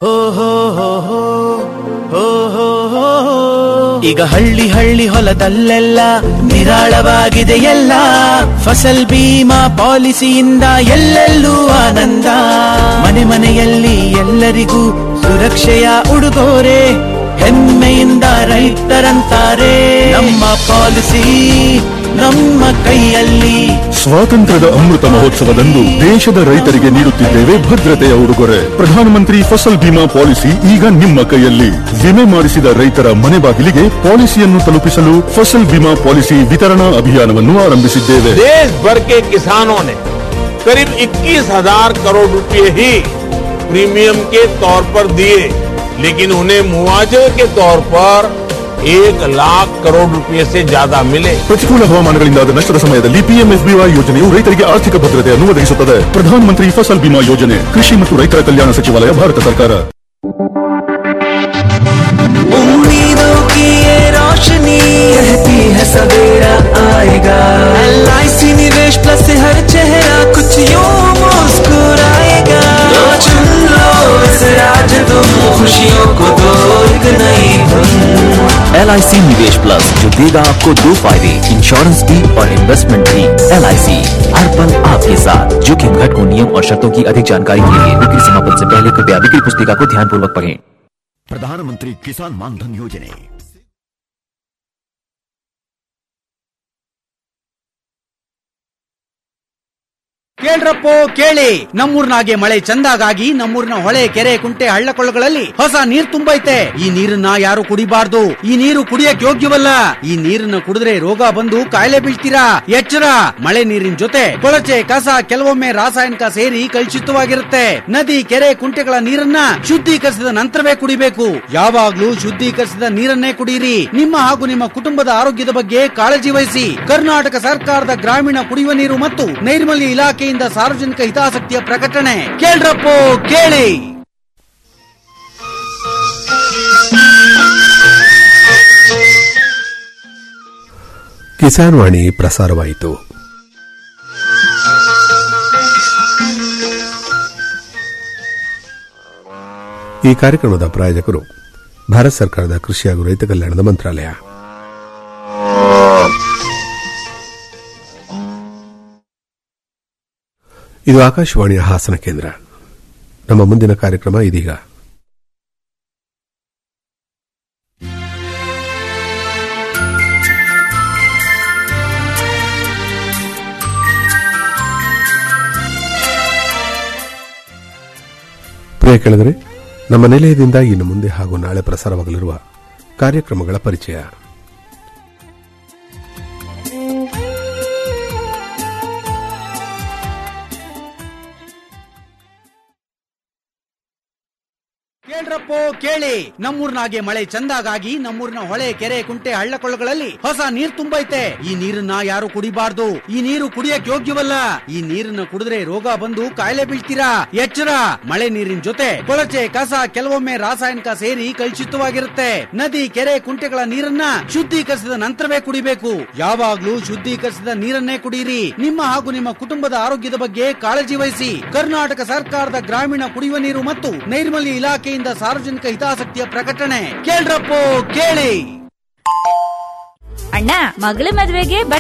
ಈಗ ಹಳ್ಳಿ ಹಳ್ಳಿ ಹೊಲದಲ್ಲೆಲ್ಲ ನಿರಾಳವಾಗಿದೆ ಎಲ್ಲ ಫಸಲ್ ಬೀಮಾ ಪಾಲಿಸಿಯಿಂದ ಎಲ್ಲೆಲ್ಲೂ ಆನಂದ ಮನೆ ಮನೆಯಲ್ಲಿ ಎಲ್ಲರಿಗೂ ಸುರಕ್ಷೆಯ ಉಡುಗೊರೆ ಹೆಮ್ಮೆಯಿಂದ ರೈತರಂತಾರೆ ನಮ್ಮ ಪಾಲಿಸಿ ನಮ್ಮ ಕೈಯಲ್ಲಿ ಸ್ವಾತಂತ್ರ್ಯದ ಅಮೃತ ಮಹೋತ್ಸವದಂದು ದೇಶದ ರೈತರಿಗೆ ನೀಡುತ್ತಿದ್ದೇವೆ ಭದ್ರತೆಯ ಉಡುಗೊರೆ ಪ್ರಧಾನಮಂತ್ರಿ ಫಸಲ್ ಬಿಮಾ ಪಾಲಿಸಿ ಈಗ ನಿಮ್ಮ ಕೈಯಲ್ಲಿ ವಿಮೆ ಮಾಡಿಸಿದ ರೈತರ ಮನೆ ಬಾಗಿಲಿಗೆ ಪಾಲಿಸಿಯನ್ನು ತಲುಪಿಸಲು ಫಸಲ್ ಬಿಮಾ ಪಾಲಿಸಿ ವಿತರಣಾ ಅಭಿಯಾನವನ್ನು ಆರಂಭಿಸಿದ್ದೇವೆ देश भर के किसानों ने करीब 21,000 करोड़ रुपए ही प्रीमियम के तौर पर दिए लेकिन उन्हें मुआवजे के तौर पर एक लाख करोड़ रुपए से ज्यादा मिले ಪ್ರತಿಕೂಲ ಹವಾಮಾನಗಳಿಂದಾದ ನಷ್ಟದ ಸಮಯದಲ್ಲಿ ಪಿಎಂಎಸ್ಬಿವೈ ಯೋಜನೆಯು ರೈತರಿಗೆ ಆರ್ಥಿಕ ಭದ್ರತೆಯನ್ನು ಒದಗಿಸುತ್ತದೆ ಪ್ರಧಾನಮಂತ್ರಿ ಫಸಲ್ ಬಿಮಾ ಯೋಜನೆ ಕೃಷಿ ಮತ್ತು ರೈತರ ಕಲ್ಯಾಣ ಸಚಿವಾಲಯ ಭಾರತ ಸರ್ಕಾರ उम्मीदों की ये रोशनी कहती है सवेरा आएगा एल निवेश प्लस से हर चेहरा कुछ यूं मुस्कुराएगा लो चुन लो इस आज तुम खुशियों को दो एक नई धुन एल निवेश प्लस जो देगा आपको दो फायदे इंश्योरेंस भी और इन्वेस्टमेंट भी एल हर पल आपके साथ जोखिम घटकों नियम और शर्तों की अधिक जानकारी के लिए बिक्री समापन से पहले कृपया बिक्री पुस्तिका को ध्यान पूर्वक पढ़ें ಪ್ರಧಾನಮಂತ್ರಿ ಕಿಸಾನ್ ಮಾನ್ಧನ್ ಯೋಜನೆ ಕೇಳ್ರಪ್ಪೋ ಕೇಳಿ ನಮ್ಮೂರ್ನಾಗೆ ಮಳೆ ಚಂದಾಗಾಗಿ ನಮ್ಮೂರಿನ ಹೊಳೆ ಕೆರೆ ಕುಂಟೆ ಹಳ್ಳ ಕೊಳ್ಳಗಳಲ್ಲಿ ಹೊಸ ನೀರ್ ತುಂಬೈತೆ ಈ ನೀರನ್ನ ಯಾರು ಕುಡಿಬಾರ್ದು ಈ ನೀರು ಕುಡಿಯಕ್ ಯೋಗ್ಯವಲ್ಲ ಈ ನೀರನ್ನ ಕುಡಿದ್ರೆ ರೋಗ ಬಂದು ಕಾಯಿಲೆ ಬೀಳ್ತೀರಾ ಎಚ್ಚರ ಮಳೆ ನೀರಿನ ಜೊತೆ ಕೊಳಚೆ ಕಸ ಕೆಲವೊಮ್ಮೆ ರಾಸಾಯನಿಕ ಸೇರಿ ಕಲುಷಿತವಾಗಿರುತ್ತೆ ನದಿ ಕೆರೆ ಕುಂಟೆಗಳ ನೀರನ್ನ ಶುದ್ಧೀಕರಿಸಿದ ನಂತರವೇ ಕುಡಿಬೇಕು ಯಾವಾಗ್ಲೂ ಶುದ್ಧೀಕರಿಸಿದ ನೀರನ್ನೇ ಕುಡಿಯಿರಿ ನಿಮ್ಮ ಹಾಗೂ ನಿಮ್ಮ ಕುಟುಂಬದ ಆರೋಗ್ಯದ ಬಗ್ಗೆ ಕಾಳಜಿ ವಹಿಸಿ ಕರ್ನಾಟಕ ಸರ್ಕಾರದ ಗ್ರಾಮೀಣ ಕುಡಿಯುವ ನೀರು ಮತ್ತು ನೈರ್ಮಲ್ಯ ಇಲಾಖೆಯಿಂದ ಸಾರ್ವಜನಿಕ ಹಿತಾಸಕ್ತಿಯ ಪ್ರಕಟಣೆ ಕೇಳ್ರಪ್ಪೋ ಕೇಳಿ ಕಿಸಾನ್ ವಾಣಿ ಪ್ರಸಾರವಾಯಿತು ಈ ಕಾರ್ಯಕ್ರಮದ ಪ್ರಾಯೋಜಕರು ಭಾರತ ಸರ್ಕಾರದ ಕೃಷಿ ಹಾಗೂ ರೈತ ಕಲ್ಯಾಣದ ಮಂತ್ರಾಲಯ ಇದು ಆಕಾಶವಾಣಿಯ ಹಾಸನ ಕೇಂದ್ರ ನಮ್ಮ ಮುಂದಿನ ಕಾರ್ಯಕ್ರಮ ಇದೀಗ ಪ್ರಿಯ ಕೆಳಗರೆ ನಮ್ಮ ನಿಲಯದಿಂದ ಇನ್ನು ಮುಂದೆ ಹಾಗೂ ನಾಳೆ ಪ್ರಸಾರವಾಗಲಿರುವ ಕಾರ್ಯಕ್ರಮಗಳ ಪರಿಚಯ ಕೇಳ್ರಪ್ಪೋ ಕೇಳಿ ನಮ್ಮೂರ್ನಾಗೆ ಮಳೆ ಚಂದಾಗಾಗಿ ನಮ್ಮೂರಿನ ಹೊಳೆ ಕೆರೆ ಕುಂಟೆ ಹಳ್ಳ ಕೊಳ್ಳಗಳಲ್ಲಿ ಹೊಸ ನೀರ್ ತುಂಬೈತೆ ಈ ನೀರನ್ನ ಯಾರು ಕುಡಿಬಾರ್ದು ಈ ನೀರು ಕುಡಿಯಕ್ ಯೋಗ್ಯವಲ್ಲ ಈ ನೀರನ್ನ ಕುಡಿದ್ರೆ ರೋಗ ಬಂದು ಕಾಯಿಲೆ ಬೀಳ್ತೀರಾ ಎಚ್ಚರ ಮಳೆ ನೀರಿನ ಜೊತೆ ಕೊಳಚೆ ಕಸ ಕೆಲವೊಮ್ಮೆ ರಾಸಾಯನಿಕ ಸೇರಿ ಕಲುಷಿತವಾಗಿರುತ್ತೆ ನದಿ ಕೆರೆ ಕುಂಟೆಗಳ ನೀರನ್ನ ಶುದ್ಧೀಕರಿಸಿದ ನಂತರವೇ ಕುಡಿಬೇಕು ಯಾವಾಗ್ಲೂ ಶುದ್ಧೀಕರಿಸಿದ ನೀರನ್ನೇ ಕುಡಿಯಿರಿ ನಿಮ್ಮ ಹಾಗೂ ನಿಮ್ಮ ಕುಟುಂಬದ ಆರೋಗ್ಯದ ಬಗ್ಗೆ ಕಾಳಜಿ ವಹಿಸಿ ಕರ್ನಾಟಕ ಸರ್ಕಾರದ ಗ್ರಾಮೀಣ ಕುಡಿಯುವ ನೀರು ಮತ್ತು ನೈರ್ಮಲ್ಯ ಇಲಾಖೆಯಿಂದ ಸಾರ್ವಜನಿಕ ಹಿತಾಸಕ್ತಿಯ ಪ್ರಕಟಣೆ ಕೇಳ್ರಪ್ಪೋ ಕೇಳಿ ಅಣ್ಣ ಮಗಳ ಮದ್ವೆಗೆ